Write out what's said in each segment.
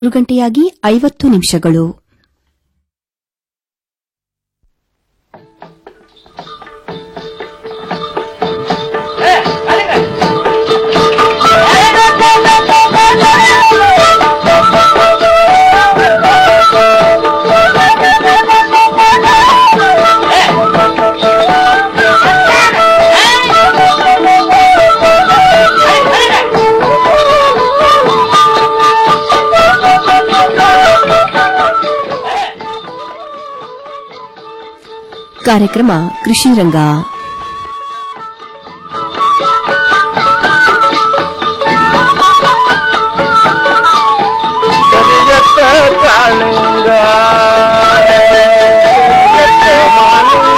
ಆರು ಗಂಟೆಯಾಗಿ ಐವತ್ತು ನಿಮಿಷಗಳು ಕಾರ್ಯಕ್ರಮ ಕೃಷಿ ರಂಗ ಕರಿಯತ್ತ ಕಾಳಿಂಗ ಕರಿಯತ್ತ ಮಾಲಿಂಗ.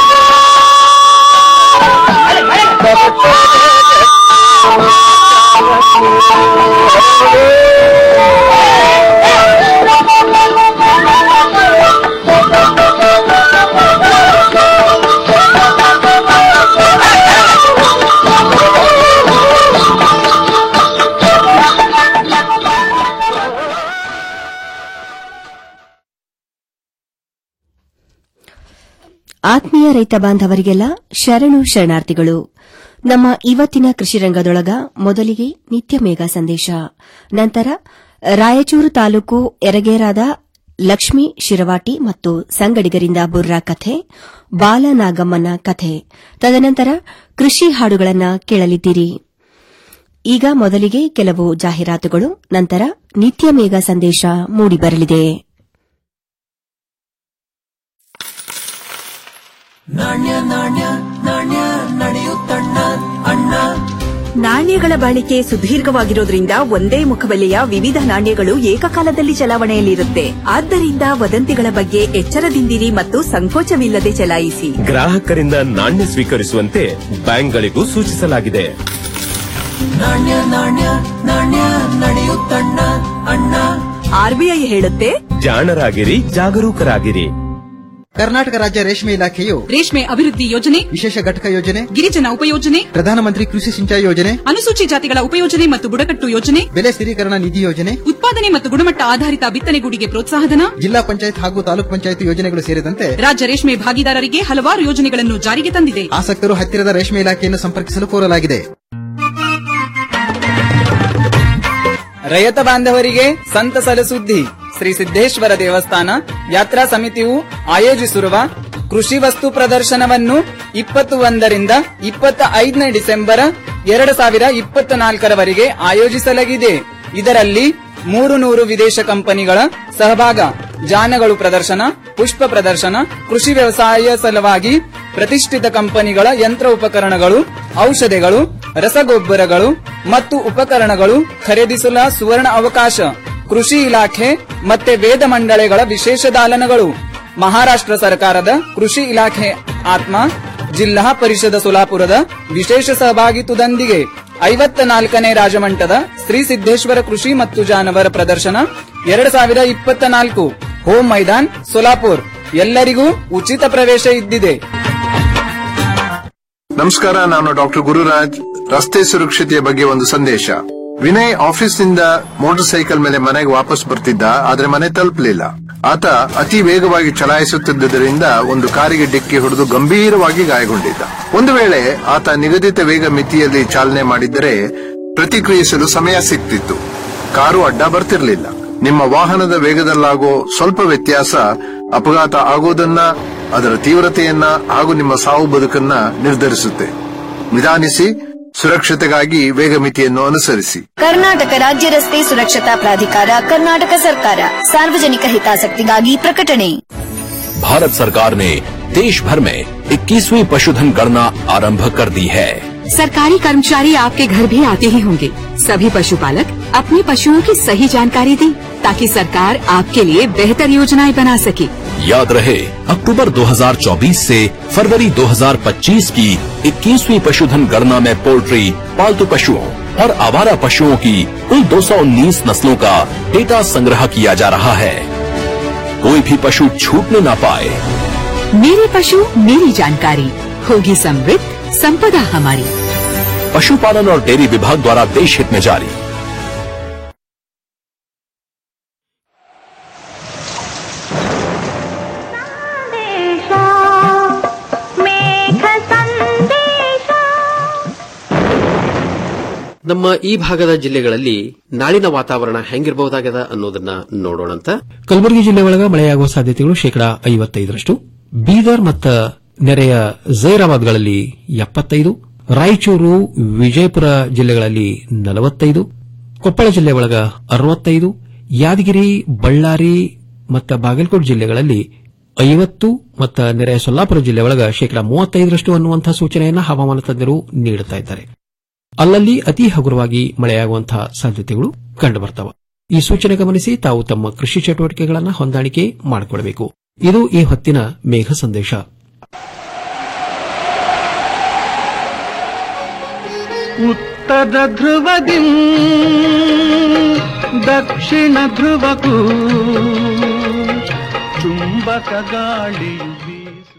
ಆತ್ಮೀಯ ರೈತ ಬಾಂಧವರಿಗೆಲ್ಲ ಶರಣು ಶರಣಾರ್ಥಿಗಳು ನಮ್ಮ ಇವತ್ತಿನ ಕೃಷಿ ರಂಗದೊಳಗ ಮೊದಲಿಗೆ ನಿತ್ಯ ಮೇಘ ಸಂದೇಶ ನಂತರ ರಾಯಚೂರು ತಾಲೂಕು ಎರಗೇರಾದ ಲಕ್ಷ್ಮೀ ಶಿರವಾಟಿ ಮತ್ತು ಸಂಗಡಿಗರಿಂದ ಬುರ್ರಾ ಕಥೆ ಬಾಲನಾಗಮ್ಮನ ಕಥೆ ತದನಂತರ ಕೃಷಿ ಹಾಡುಗಳನ್ನು ಕೇಳಲಿದ್ದೀರಿ ಈಗ ಮೊದಲಿಗೆ ಕೆಲವು ಜಾಹೀರಾತುಗಳು ನಂತರ ನಿತ್ಯ ಮೇಘ ಸಂದೇಶ ಮೂಡಿಬರಲಿದೆ ನಾಣ್ಯಗಳ ಬಾಳಿಕೆ ಸುದೀರ್ಘವಾಗಿರೋದ್ರಿಂದ ಒಂದೇ ಮುಖಬೆಲೆಯ ವಿವಿಧ ನಾಣ್ಯಗಳು ಏಕಕಾಲದಲ್ಲಿ ಚಲಾವಣೆಯಲ್ಲಿರುತ್ತೆ ಆದ್ದರಿಂದ ವದಂತಿಗಳ ಬಗ್ಗೆ ಎಚ್ಚರದಿಂದಿರಿ ಮತ್ತು ಸಂಕೋಚವಿಲ್ಲದೆ ಚಲಾಯಿಸಿ ಗ್ರಾಹಕರಿಂದ ನಾಣ್ಯ ಸ್ವೀಕರಿಸುವಂತೆ ಬ್ಯಾಂಕ್ಗಳಿಗೂ ಸೂಚಿಸಲಾಗಿದೆ ಆರ್ಬಿಐ ಹೇಳುತ್ತೆ ಜಾಣರಾಗಿರಿ ಜಾಗರೂಕರಾಗಿರಿ ಕರ್ನಾಟಕ ರಾಜ್ಯ ರೇಷ್ಮೆ ಇಲಾಖೆಯು ರೇಷ್ಮೆ ಅಭಿವೃದ್ಧಿ ಯೋಜನೆ ವಿಶೇಷ ಘಟಕ ಯೋಜನೆ ಗಿರಿಜನ ಉಪಯೋಜನೆ ಪ್ರಧಾನಮಂತ್ರಿ ಕೃಷಿ ಸಿಂಚಾಯಿ ಯೋಜನೆ ಅನುಸೂಚಿ ಜಾತಿಗಳ ಉಪಯೋಜನೆ ಮತ್ತು ಬುಡಕಟ್ಟು ಯೋಜನೆ ಬೆಲೆ ಸ್ಥಿರೀಕರಣ ನಿಧಿ ಯೋಜನೆ ಉತ್ಪಾದನೆ ಮತ್ತು ಗುಣಮಟ್ಟ ಆಧಾರಿತ ಬಿತ್ತನೆಗೂಡಿಗೆ ಪ್ರೋತ್ಸಾಹಧನ ಜಿಲ್ಲಾ ಪಂಚಾಯತ್ ಹಾಗೂ ತಾಲೂಕ್ ಪಂಚಾಯತ್ ಯೋಜನೆಗಳು ಸೇರಿದಂತೆ ರಾಜ್ಯ ರೇಷ್ಮೆ ಭಾಗಿದಾರರಿಗೆ ಹಲವಾರು ಯೋಜನೆಗಳನ್ನು ಜಾರಿಗೆ ತಂದಿದೆ ಆಸಕ್ತರು ಹತ್ತಿರದ ರೇಷ್ಮೆ ಇಲಾಖೆಯನ್ನು ಸಂಪರ್ಕಿಸಲು ಕೋರಲಾಗಿದೆ ರೈತ ಬಾಂಧವರಿಗೆ ಸಂತಸದ ಸುದ್ದಿ ಶ್ರೀ ಸಿದ್ದೇಶ್ವರ ದೇವಸ್ಥಾನ ಯಾತ್ರಾ ಸಮಿತಿಯು ಆಯೋಜಿಸಿರುವ ಕೃಷಿ ವಸ್ತು ಪ್ರದರ್ಶನವನ್ನು ಇಪ್ಪತ್ತು ಒಂದರಿಂದ ಇಪ್ಪತ್ತ ಐದನೇ ಡಿಸೆಂಬರ್ ಎರಡು ಸಾವಿರ ಇಪ್ಪತ್ತ ನಾಲ್ಕರವರೆಗೆ ಆಯೋಜಿಸಲಾಗಿದೆ ಇದರಲ್ಲಿ ಮೂರು ನೂರು ವಿದೇಶ ಕಂಪನಿಗಳ ಸಹಭಾಗ ಜಾನಗಳು ಪ್ರದರ್ಶನ ಪುಷ್ಪ ಪ್ರದರ್ಶನ ಕೃಷಿ ವ್ಯವಸಾಯ ಸಲುವಾಗಿ ಪ್ರತಿಷ್ಠಿತ ಕಂಪನಿಗಳ ಯಂತ್ರ ಉಪಕರಣಗಳು ಔಷಧಿಗಳು ರಸಗೊಬ್ಬರಗಳು ಮತ್ತು ಉಪಕರಣಗಳು ಖರೀದಿಸಲ ಸುವರ್ಣ ಅವಕಾಶ ಕೃಷಿ ಇಲಾಖೆ ಮತ್ತೆ ವೇದ ಮಂಡಳಿಗಳ ವಿಶೇಷ ದಾಲನಗಳು ಮಹಾರಾಷ್ಟ್ರ ಸರ್ಕಾರದ ಕೃಷಿ ಇಲಾಖೆ ಆತ್ಮ ಜಿಲ್ಲಾ ಪರಿಷದ ಸೋಲಾಪುರದ ವಿಶೇಷ ಸಹಭಾಗಿತ್ವದೊಂದಿಗೆ ಐವತ್ತ ನಾಲ್ಕನೇ ರಾಜಮಂಟದ ಶ್ರೀ ಸಿದ್ದೇಶ್ವರ ಕೃಷಿ ಮತ್ತು ಜಾನವರ ಪ್ರದರ್ಶನ ಎರಡು ಸಾವಿರ ಇಪ್ಪತ್ತ ನಾಲ್ಕು ಹೋಮ್ ಮೈದಾನ್ ಸೋಲಾಪುರ್ ಎಲ್ಲರಿಗೂ ಉಚಿತ ಪ್ರವೇಶ ಇದ್ದಿದೆ ನಮಸ್ಕಾರ ನಾನು ಡಾಕ್ಟರ್ ಗುರುರಾಜ್ ರಸ್ತೆ ಸುರಕ್ಷತೆಯ ಬಗ್ಗೆ ಒಂದು ಸಂದೇಶ ವಿನಯ್ ಆಫೀಸ್ನಿಂದ ಮೋಟಾರ್ ಸೈಕಲ್ ಮೇಲೆ ಮನೆಗೆ ವಾಪಸ್ ಬರ್ತಿದ್ದ ಆದ್ರೆ ಮನೆ ತಲುಪಲಿಲ್ಲ ಆತ ಅತಿ ವೇಗವಾಗಿ ಚಲಾಯಿಸುತ್ತಿದ್ದುದರಿಂದ ಒಂದು ಕಾರಿಗೆ ಡಿಕ್ಕಿ ಹೊಡೆದು ಗಂಭೀರವಾಗಿ ಗಾಯಗೊಂಡಿದ್ದ ಒಂದು ವೇಳೆ ಆತ ನಿಗದಿತ ವೇಗ ಮಿತಿಯಲ್ಲಿ ಚಾಲನೆ ಮಾಡಿದ್ದರೆ ಪ್ರತಿಕ್ರಿಯಿಸಲು ಸಮಯ ಸಿಕ್ತಿತ್ತು ಕಾರು ಅಡ್ಡ ಬರ್ತಿರ್ಲಿಲ್ಲ ನಿಮ್ಮ ವಾಹನದ ವೇಗದಲ್ಲಾಗೋ ಸ್ವಲ್ಪ ವ್ಯತ್ಯಾಸ ಅಪಘಾತ ಆಗೋದನ್ನ ಅದರ ತೀವ್ರತೆಯನ್ನ ಹಾಗೂ ನಿಮ್ಮ ಸಾವು ಬದುಕನ್ನ ನಿರ್ಧರಿಸುತ್ತೆ ನಿಧಾನಿಸಿ ಸುರಕ್ಷತೆಗಾಗಿ ವೇಗ ಮಿತಿಯನ್ನು ಅನುಸರಿಸಿ ಕರ್ನಾಟಕ ರಾಜ್ಯ ರಸ್ತೆ ಸುರಕ್ಷತಾ ಪ್ರಾಧಿಕಾರ ಕರ್ನಾಟಕ ಸರ್ಕಾರ ಸಾರ್ವಜನಿಕ ಹಿತಾಸಕ್ತಿಗಾಗಿ ಪ್ರಕಟಣೆ भारत सरकार ने देश भर में 21वीं पशुधन गणना आरंभ कर दी है सरकारी कर्मचारी आपके घर भी आते ही होंगे सभी पशुपालक अपने पशुओं की सही जानकारी दें ताकि सरकार आपके लिए बेहतर योजनाएं बना सके याद रहे अक्टूबर 2024 से फरवरी 2025 की 21वीं पशुधन गणना में पोल्ट्री पालतू पशुओं और आवारा पशुओं की कुल 219 नस्लों का डेटा संग्रह किया जा रहा है कोई भी पशु छूटने ना पाए मेरे पशु मेरी जानकारी होगी समृद्ध संपदा हमारी पशुपालन और डेयरी विभाग द्वारा देश हित में जारी ನಮ್ಮ ಈ ಭಾಗದ ಜಿಲ್ಲೆಗಳಲ್ಲಿ ನಾಳಿನ ವಾತಾವರಣ ಹೆಂಗಿರಬಹುದಾಗದ ಅನ್ನೋದನ್ನ ನೋಡೋಣಂತ ಕಲಬುರಗಿ ಜಿಲ್ಲೆ ಒಳಗ ಮಳೆಯಾಗುವ ಸಾಧ್ಯತೆಗಳು ಶೇಕಡಾ ಐವತ್ತೈದರಷ್ಟು ಬೀದರ್ ಮತ್ತು ನೆರೆಯ ಜೈರಾಬಾದ್ಗಳಲ್ಲಿ ಎಪ್ಪತ್ತೈದು ರಾಯಚೂರು ವಿಜಯಪುರ ಜಿಲ್ಲೆಗಳಲ್ಲಿ ನಲವತ್ತೈದು ಕೊಪ್ಪಳ ಜಿಲ್ಲೆ ಒಳಗ ಅರವತ್ತೈದು ಯಾದಗಿರಿ ಬಳ್ಳಾರಿ ಮತ್ತು ಬಾಗಲಕೋಟೆ ಜಿಲ್ಲೆಗಳಲ್ಲಿ ಐವತ್ತು ಮತ್ತು ನೆರೆಯ ಸೊಲ್ಲಾಪುರ ಜಿಲ್ಲೆ ಒಳಗ ಶೇಕಡಾ ಮೂವತ್ತೈದರಷ್ಟು ಅನ್ನುವಂತಹ ಸೂಚನೆಯನ್ನು ಹವಾಮಾನ ತಜ್ಞರು ನೀಡುತ್ತಾ ಇದ್ದಾರೆ ಅಲ್ಲಲ್ಲಿ ಅತಿ ಹಗುರವಾಗಿ ಮಳೆಯಾಗುವಂತಹ ಸಾಧ್ಯತೆಗಳು ಕಂಡುಬರ್ತವೆ ಈ ಸೂಚನೆ ಗಮನಿಸಿ ತಾವು ತಮ್ಮ ಕೃಷಿ ಚಟುವಟಿಕೆಗಳನ್ನು ಹೊಂದಾಣಿಕೆ ಮಾಡಿಕೊಳ್ಳಬೇಕು ಇದು ಈ ಹೊತ್ತಿನ ಮೇಘ ಸಂದೇಶ ಉತ್ತರ ಧ್ರುವದಿ ದಕ್ಷಿಣ ಧ್ರುವಕ್ಕೂ ಚುಂಬಕ ಗಾಳಿಯು ಬೀಸು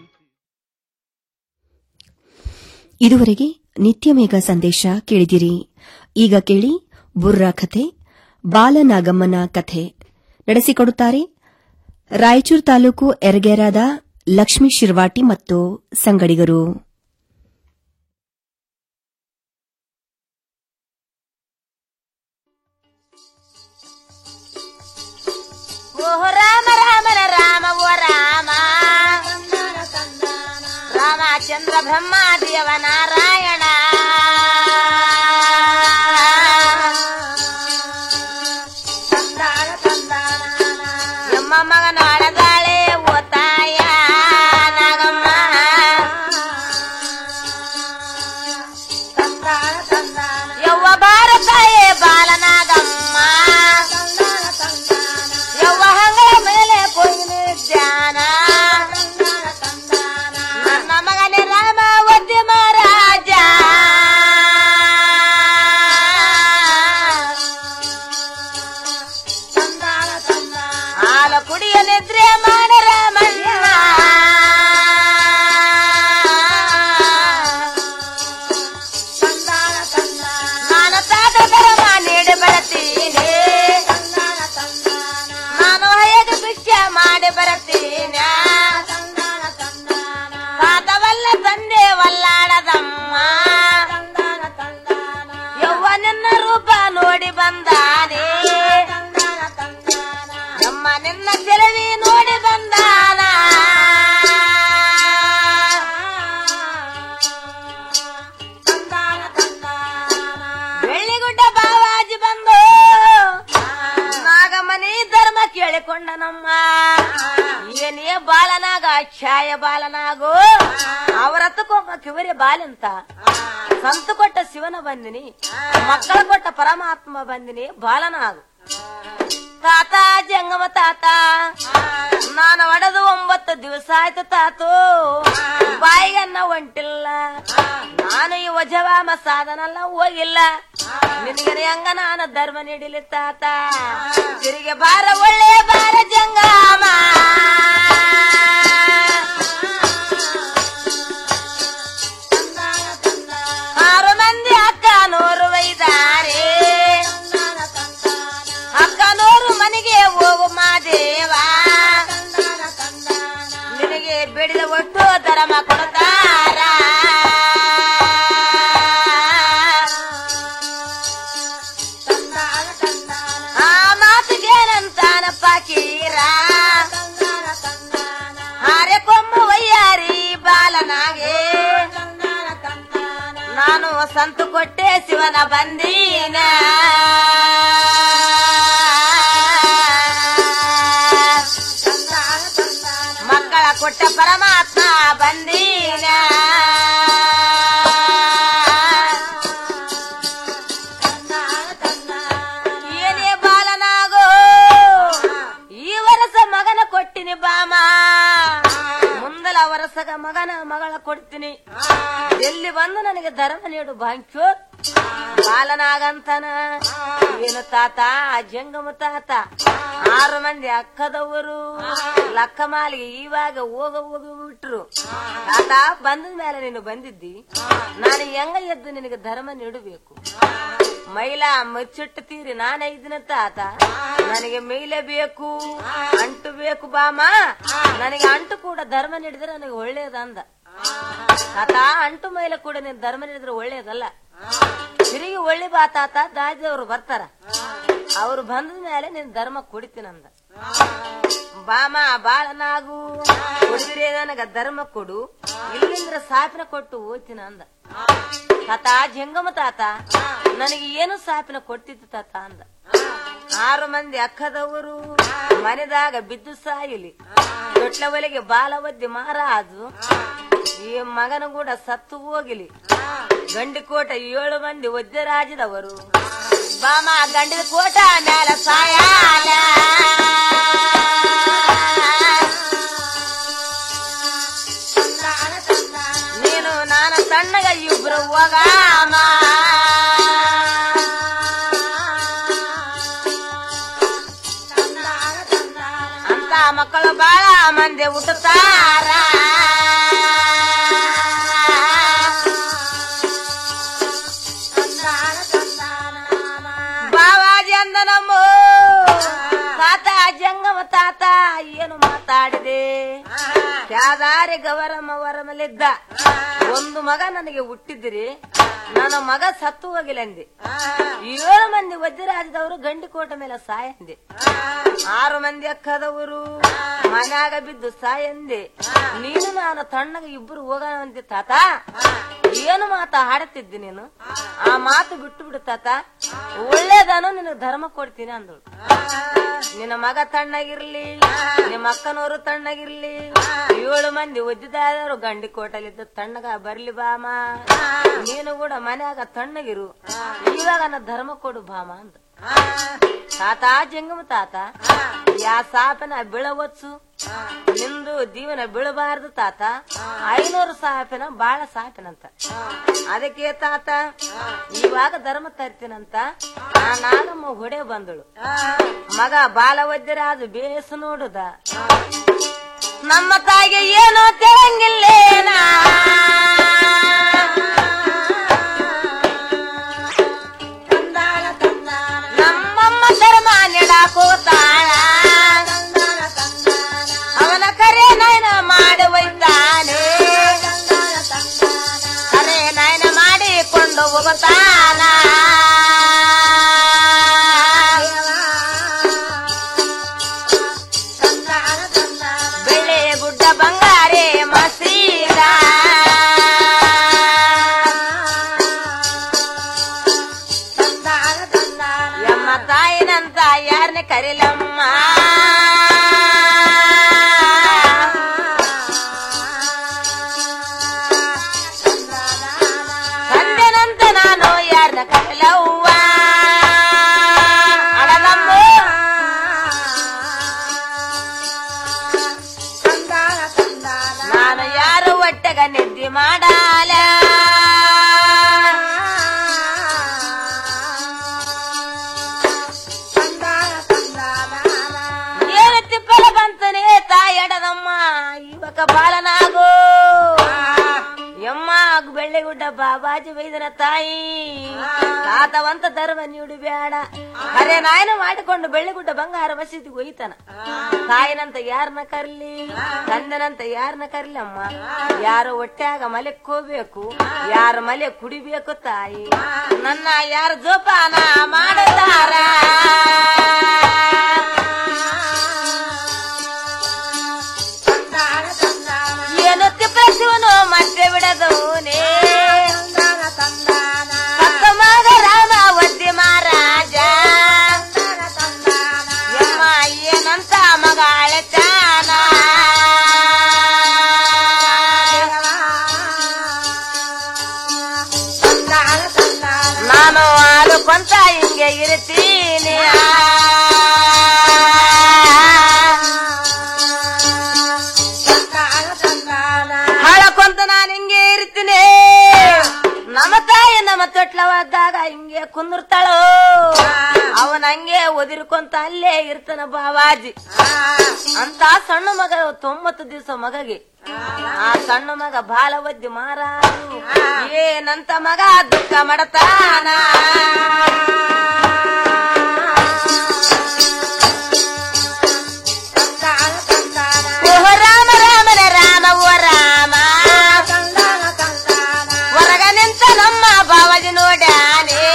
ಇದುವರೆಗೆ ನಿತ್ಯ ಮೇಘ ಸಂದೇಶ ಕೇಳಿದಿರಿ ಈಗ ಕೇಳಿ ಬುರ್ರಾ ಕಥೆ ಬಾಲನಾಗಮ್ಮನ ಕಥೆ ನಡೆಸಿಕೊಡುತ್ತಾರೆ ರಾಯಚೂರು ತಾಲೂಕು ಎರಗೇರಾದ ಲಕ್ಷ್ಮೀ ಶಿರ್ವಾಟಿ ಮತ್ತು ಸಂಗಡಿಗರು ಓಹೋ ರಾಮ ರಾಮನ ರಾಮ ಓ ರಾಮ ರಾಮಚಂದ್ರ ಬ್ರಹ್ಮಾದೇವ ನಾರಾಯಣ ಎಮ್ಮ ಮಗನ ಅಳದಾಳೆ ಓ ತಾಯ ನಾಗಮ್ಮ ಯವ್ವ ಭಾರತಾಯೇ ಬಾಲನಾಗಮ್ಮ ಯವ್ವ ಹಂಗಳ ಮೇಲೆ ಕೊಯ್ದು ಧ್ಯಾನ ನನ್ನ ಮಗನೇ ರಾಮ ಒದ್ದೆ ಮಹಾರಾಜ ಹಾಲ ಕುಡಿಯ ನಿದ್ರೆ ಮಾಡ ರಾಮಣ್ಣ ನಾನು ತಾತ ಧರ್ಮ ನೀಡಿ ಬರತೀನಿ ನಾನು ಹೇಗೆ ಭಿಕ್ಷೆ ಮಾಡಿ ಬರತೀನಿ ತಾತವಲ್ಲ ತಂದೆ ವಲ್ಲಾಡದಮ್ಮ ಯವ್ವ ನಿನ್ನ ರೂಪ ನೋಡಿ ಬಂದಾನೆ ನಮ್ಮ ನಿನ್ನ ಚೆಲವಿ ನೋಡಿ ಬಂದಾನ ಬೆಳ್ಳಿಗುಡ್ಡ ಬಾವಾಜಿ ಬಂದು ನಾಗಮನಿ ಧರ್ಮ ಕೇಳಿಕೊಂಡ ನಮ್ಮ ಏನೇ ಬಾಲನಾಗ ಛಾಯ ಬಾಲನಾಗು ಅವರತ್ತಕ್ಕೊಬ್ಬ ಕಿವರಿ ಬಾಲಂತ ಸಂತು ಕೊಟ್ಟ ಶಿವನ ಬಂದಿನಿ ಮಕ್ಕಳ ಕೊಟ್ಟ ಪರಮಾತ್ಮ ಬಂದಿನಿ ಬಾಲನಾಗು ತಾತ ಜಂಗಮ ತಾತ ನಾನು ಒಡೆದು ಒಂಬತ್ತು ದಿವಸ ಆಯ್ತು ತಾತು ಬಾಯಿಗನ್ನ ಹೊಂಟಿಲ್ಲ ನಾನು ಈ ವಜವಾಮ ಸಾಧನಲ್ಲ ಹೋಗಿಲ್ಲ ನಿನಗೆ ಹೆಂಗ ನಾನು ಧರ್ಮ ನೀಡಿಲಿ ತಾತ ತಿರುಗಿ ಬಾರ ಒಳ್ಳೆ ಬಾರ ಜಂಗಾಮ ಆರು ಮಂದಿ ಅಕ್ಕ ನೂರು ವೈದಾರೆ ಅಕ್ಕನೂರು ಮನೆಗೆ ಹೋಗು ಮಾದೇವ ನಿನಗೆ ಬಿಡಿದ ಒಟ್ಟು ಧರ್ಮ ಕೊಡ್ತಾರ ಆ ಮಾತಿಗೇನಂತಾನ ಪಾಕೀರ ಹಾರೆ ಕೊಮ್ಮ ವಯ್ಯಾರಿ ಬಾಲನಾಗೆ ನಾನು ಸಂತು ಕೊಟ್ಟೆ ಶಿವನ ಬಂದೀನ ಮಕ್ಕಳ ಕೊಟ್ಟ ಪರಮಾತ್ಮ ಬಂದೀನ ಏನೇ ಬಾಲನಾಗೋ ಈ ವರಸ ಮಗನ ಕೊಟ್ಟಿನಿ ಬಾಮ ಮುಂದಲ ವರಸಗ ಮಗನ ಮಗಳ ಕೊಡ್ತೀನಿ ಎಲ್ಲಿ ಬಂದು ನನಗೆ ಧರ್ಮ ನೀಡು ಬಾಂಕ್ಯೋ ಬಾಲನಾಗಂತನ ಏನು ತಾತ ಜಂಗಮ ತಾತ ಆರು ಮಂದಿ ಅಕ್ಕದವರು ಲಕ್ಕ ಮಾಲಿಗೆ ಇವಾಗ ಹೋಗ ಹೋಗಿ ಬಿಟ್ರು ತಾತ ಬಂದ ಮೇಲೆ ನೀನು ಬಂದಿದ್ದಿ ನಾನು ಹೆಂಗ ಎದ್ದು ನಿನಗೆ ಧರ್ಮ ನೀಡಬೇಕು ಮೈಲಾ ಮಚ್ಚಿಟ್ಟು ತೀರಿ ನಾನೇ ಇದ್ದೀನಿ ತಾತ ನನಗೆ ಮೈಲೆ ಬೇಕು ಅಂಟು ಬೇಕು ಬಾಮ ನನಗೆ ಅಂಟು ಕೂಡ ಧರ್ಮ ನೀಡಿದ್ರೆ ನನಗೆ ಒಳ್ಳೇದಂದ ತಾತ ಅಂಟು ಮೈಲೆ ಕೂಡ ನೀನು ಧರ್ಮ ನೀಡಿದ್ರೆ ಒಳ್ಳೇದಲ್ಲ ತಿರುಗಿ ಒಳ್ಳೆ ಬಾತಾತ ದಾಜಿದವ್ರು ಬರ್ತಾರ ಅವ್ರು ಬಂದ ಮೇಲೆ ನಿನ್ ಧರ್ಮ ಕುಡಿತೀನಂದ ಬಾಮ ಬಾಳನಾಗು ಕುಡಿದ್ರೆ ನನಗ ಧರ್ಮ ಕೊಡು ಇಲ್ಲಿಂದ್ರ ಸಾಪಿನ ಕೊಟ್ಟು ಓದ್ತೀನ ಅಂದ ತಾತ ಜಂಗಮ ತಾತ ನನಗೆ ಏನು ಸಾಪಿನ ಕೊಡ್ತಿತ್ತು ತಾತ ಅಂದ ಆರು ಮಂದಿ ಅಕ್ಕದವರು ಮನೆದಾಗ ಬಿದ್ದು ಸಾಯಿಲಿ ದೊಡ್ಡ ಒಲೆಗೆ ಬಾಲ ಒದ್ದಿ ಮಾರಾಜು ಈ ಮಗನ ಕೂಡ ಸತ್ತು ಹೋಗಿಲಿ ಗಂಡಿಕೋಟ ಏಳು ಮಂದಿ ಒದ್ದರಾಜದವರು ಬಾಮ ಗಂಡಿದ ಕೋಟ ಮ್ಯಾಲ ಸಾಯಾಲ ನೀನು ನಾನು ಸಣ್ಣಗ ಇಬ್ರು ಹೋಗಾಮ ಅಂತ ಮಕ್ಕಳು ಬಾಳ ಮಂದಿ ಹುಟ್ಟುತ್ತಾರ ಬಾವಾಜಿ ಅಂದ ನಮ್ಮ ತಾತ ಜಂಗಮ ತಾತ ಏನು ಮಾತಾಡಿದೆ ಯಾದಾರಿ ಗವರಮ್ಮ ವರಮಲಿದ್ದ ಒಂದು ಮಗ ನನಗೆ ಹುಟ್ಟಿದ್ರಿ ನನ್ನ ಮಗ ಸತ್ತು ಹೋಗಿಲ್ಲ ಅಂದೆ ಏಳು ಮಂದಿ ವಜ್ರರಾಜದವರು ಗಂಡಿಕೋಟ ಮೇಲೆ ಸಾಯಂದೆ ಆರು ಮಂದಿ ಅಕ್ಕದವರು ಮನ್ಯಾಗ ಬಿದ್ದು ಸಾಯಂದೆ ನೀನು ನಾನು ತಣ್ಣಗ ಇಬ್ಬರು ಹೋಗೋಣ ಅಂದೆ ತಾತ ಏನು ಮಾತ ಹಾಡುತ್ತಿದ್ದಿ ನೀನು ಆ ಮಾತು ಬಿಟ್ಟು ಬಿಡು ತಾತ ಒಳ್ಳೇದಾನು ನಿನಗೆ ಧರ್ಮ ಕೊಡ್ತೀನಿ ಅಂದಳು ನಿನ್ನ ಮಗ ತಣ್ಣಗಿರ್ಲಿ ನಿಮ್ಮ ಅಕ್ಕನವರು ತಣ್ಣಗಿರ್ಲಿ ಏಳು ಮಂದಿ ಒದ್ದಿದಾದರು ಗಂಡಿ ಕೋಟಲಿದ್ದ ತಣ್ಣಗ ಬರ್ಲಿ ಬಾಮ ನೀನು ಕೂಡ ಮನ್ಯಾಗ ತಣ್ಣಗಿರು ಇವಾಗ ನನ್ನ ಧರ್ಮ ಕೊಡು ಬಾಮ ಅಂದ ತಾತ ಜಂಗಮ ತಾತ ಯಾ ಸಾಪನ ಬೀಳವಚ್ಚು ನಿಂದು ದೀವನ ಬೀಳಬಾರದು ತಾತ ಐನೂರು ಸಾಪಿನ ಬಾಳ ಸಾಪಿನಂತ ಅದಕ್ಕೆ ತಾತ ಇವಾಗ ಧರ್ಮ ತರ್ತೀನಂತ ಆ ನಾಗಮ್ಮ ಹೊಡೆ ಬಂದಳು ಮಗ ಬಾಲ ವೈದ್ಯರಾಜು ಬೇಸು ನೋಡುದ ನಮ್ಮ ತಾಯಿಗೆ ಏನೋ ತೆಳಂಗಿಲ್ಲೇನಾ ನಮ್ಮಮ್ಮ ಧರ್ಮ ನೆಡಾಕೋತಾಳ ಅವನ ಕರೆ ನಯನ ಮಾಡಿ ಒಯ್ತಾನೆ ಕರೆ ನಯನ ಮಾಡಿಕೊಂಡು ಹೋಗುತ್ತಾನ ಬೆಳೆ ಗುಡ್ಡ ಬಂಗಾರೆ ಮಸೀದ ಎಮ್ಮ ತಾಯಿನಂತ ಯಾರನ್ನ ಕರಿಲಮ್ಮ ತಂದೆನಂತ ನಾನು ಯಾರನ್ನ ಕರಿಲವ್ವ ಅಳಲಮ್ಮ ನಾನು ಯಾರು ಒಟ್ಟಗ ನಿದ್ದೆ ಮಾಡಾಲ ಏನು ತಿಪ್ಪಲ ಬಂತನೆ ತಾಯಡದಮ್ಮ ಇವಾಗ ಬಾಲನಾಗೋ ಯಮ್ಮ ಬೆಳ್ಳಿಗುಡ್ಡ ಬಾಬಾಜಿ ಬೈದನ ತಾಯಿ ತಾತವಂತ ಧರ್ಮ ನೀಡು ಬೇಡ ಅರೆ ನಾಯನ ಮಾಡಿಕೊಂಡು ಬೆಳ್ಳಿಗುಡ್ಡ ಬಂಗಾರ ಮಸೀದಿಗೆ ಒಯ್ತಾನ ತಾಯಿನಂತ ಯಾರನ್ನ ಕರ್ಲಿ ತಂದೆನಂತ ಯಾರನ್ನ ಕರ್ಲಿ ಅಮ್ಮ ಯಾರು ಹೊಟ್ಯಾಗ ಮಲೆಕ್ ಹೋಗ್ಬೇಕು ಯಾರ ಮಲೆ ಕುಡಿಬೇಕು ತಾಯಿ ನನ್ನ ಯಾರ ಜೋಪಾನ ಮಾಡುತ್ತಾರ ಏನು ತಿಪ್ಪಸಿವನು ಮತ್ತೆ ಬಿಡದವನೇ ಅಕ್ಕ ಮಗ ರಾಮ ಒದ್ದಿ ಮಹಾರಾಜ ಯಮ್ಮ ಏನಂತ ಮಗ ಅಳತಾನ ನಾನು ಆಡುಕೊಂತ ಹಿಂಗೆ ಇರ್ತೀನಿ ಹಾಳಕೊಂತ ನಾನು ಹಿಂಗೆ ಇರ್ತೀನಿ ನಮ್ಮ ತಾಯಿ ನಮ್ಮ ತೊಟ್ಲವಾದಾಗ ಹಿಂಗೆ ಕುಂದಿರ್ತಾಳೋ ಅವನ ಹಂಗೆ ಒದಿರ್ಕೊಂತ ಅಲ್ಲೇ ಇರ್ತಾನ ಬಾವಾಜಿ ಅಂತ ಸಣ್ಣ ಮಗ ತೊಂಬತ್ತು ದಿವಸ ಮಗಗೆ ಆ ಸಣ್ಣ ಮಗ ಬಾಲ ಒದ್ದಿ ಮಾರಾರು ಏನಂತ ಮಗ ದುಃಖ ಮಾಡತಾನ ಓಹೋ ರಾಮ ರಾಮನ ರಾಮ ಓ ರಾಮ ಹೊರಗ ನಿಂತ ನಮ್ಮ ಬಾವಜಿ ನೋಡ್ಯಾನೆ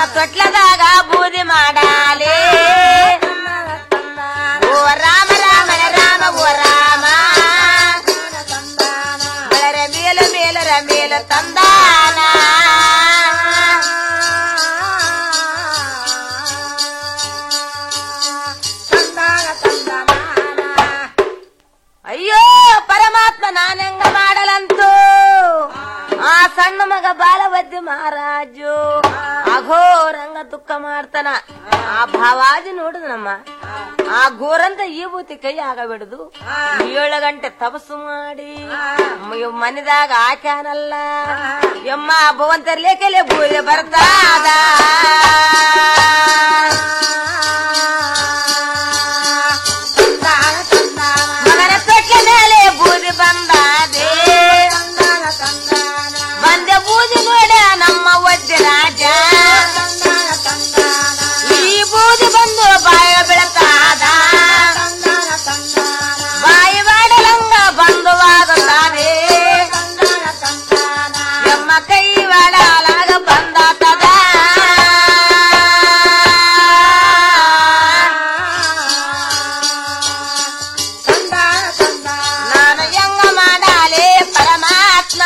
ನನ್ನ ತೊಟ್ಲದಾಗ ಬೂದಿ ಮಾಡಾಲಿ ಓ ರಾಮ ರಾಮ ರಾಮ ಓ ರಾಮ ಬೆಳರ ಮೇಲು ಮೇಲರ ಮೇಲು ತಂದಾನ ಅಯ್ಯೋ ಪರಮಾತ್ಮ ನಾನೆಂಗ ಮಾಡಲಂತು ಆ ಸಣ್ಣ ಮಗ ಬಾಲವದ್ಯ ಮಹಾರಾಜು ಅಘೋರಂಗ ದುಃಖ ಮಾಡ್ತಾನ ಆ ಭಾವಾಜಿ ನೋಡಿದನಮ್ಮ ಆ ಘೋರಂತ ಈ ಬೂತಿ ಕೈ ಆಗಬಿಡುದು ಏಳು ಗಂಟೆ ತಪಸ್ಸು ಮಾಡಿ ಮ- ಮನೆದಾಗ ಆಕ್ಯಾನಲ್ಲ ಎಮ್ಮ ಭವಂತರ್ಲೇಕೆಲೆ ಬೂದಿ ಬರ್ತಾದ ಮಗನ ತೊಟ್ಲ ಮೇಲೆ ಬೂದಿ ಬಂದಾದೆ ಬಂದೆ ಬೂದಿ ನೋಡ ನಮ್ಮ ಒದ್ದೆ ರಾಜ ಈ ಬೂದಿ ಬಂದು ಬಾಯ ಬೆಳತಾದ ಬಾಯಿ ಬಾಡಲಂಗ ಬಂಧುವಾಗುತ್ತಾನೆ ಎಮ್ಮ ಕೈ ಬಾಡಲಾಗ ಬಂದಾತದ ನಾನು ಹೆಂಗ ಮಾಡಾಲೆ ಪರಮಾತ್ಮ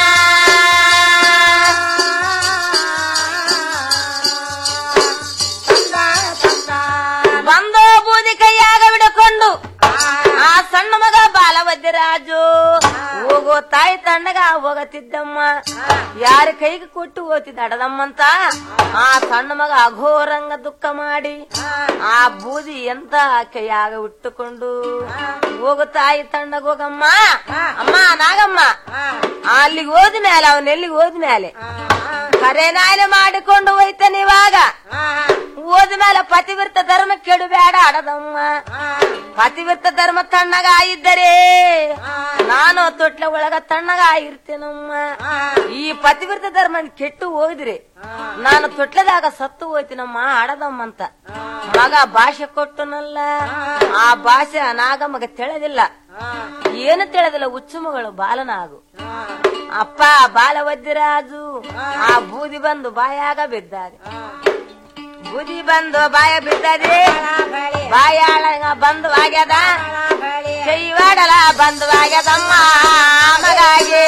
ಬಂದು ಬೂದಿ ಕೈಯಾಗ ಬಿಡಕೊಂಡು ಆ ಸಣ್ಣ ಮಗ ಬಾಲವದ್ಯರಾಜು ಹೋಗೋ ತಾಯಿ ತಣ್ಣಗ ಹೋಗತಿದ್ದಮ್ಮ ಯಾರ ಕೈಗೆ ಕೊಟ್ಟು ಹೋಗ್ತಿದ್ದ ಅಡದಮ್ಮಂತ ಆ ಸಣ್ಣ ಮಗ ಅಘೋರಂಗ ದುಃಖ ಮಾಡಿ ಆ ಬೂದಿ ಎಂತ ಕೈಯಾಗ ಇಟ್ಟುಕೊಂಡು ಹೋಗು ತಾಯಿ ತಣ್ಣಗ ಹೋಗಮ್ಮ ಅಮ್ಮ ನಾಗಮ್ಮ ಅಲ್ಲಿಗೆ ಹೋದ ಮೇಲೆ ಅವನ ಎಲ್ಲಿಗೆ ಹೋದ ಮೇಲೆ ಕರೆನಾಲೆ ಮಾಡಿಕೊಂಡು ಹೋಯ್ತಾನೆ ಇವಾಗ ಹೋದ ಮೇಲೆ ಪತಿವ್ರತ ಧರ್ಮ ಕೆಡಬೇಡ ಅಡದಮ್ಮ ಪತಿವ್ರತ ಧರ್ಮ ತಣ್ಣಗ ಇದ್ದರೆ ನಾನು ತೊಟ್ಲ ಒಳಗ ತಣ್ಣಗ ಇರ್ತೇನಮ್ಮ ಈ ಪತಿವ್ರತ ಧರ್ಮ ಕೆಟ್ಟು ಹೋಗಿದ್ರಿ ನಾನು ತೊಟ್ಲದಾಗ ಸತ್ತು ಹೋಯ್ತೀನಮ್ಮ ಅಡದಮ್ಮಂತ ಮಗ ಭಾಷೆ ಕೊಟ್ಟನಲ್ಲ ಆ ಭಾಷೆ ನಾಗಮ್ಮಗ ತಿಳಿದಿಲ್ಲ ಏನು ತಿಳಿದಿಲ್ಲ ಹುಚ್ಚು ಮಗಳು ಬಾಲನಾಗು ಅಪ್ಪ ಬಾಲವದ್ಯರಾಜು ಆ ಬೂದಿ ಬಂದು ಬಾಯಾಗ ಬಿದ್ದಾರೆ ಬೂದಿ ಬಂದು ಬಾಯ ಬಿದ್ದದೆ ಬಾಯಾಳ ಬಂದು ಆಗ್ಯದ ಕೈ ವಾಡಲ ಬಂದು ಆಗ್ಯದಮ್ಮ ಮಗಾಗಿ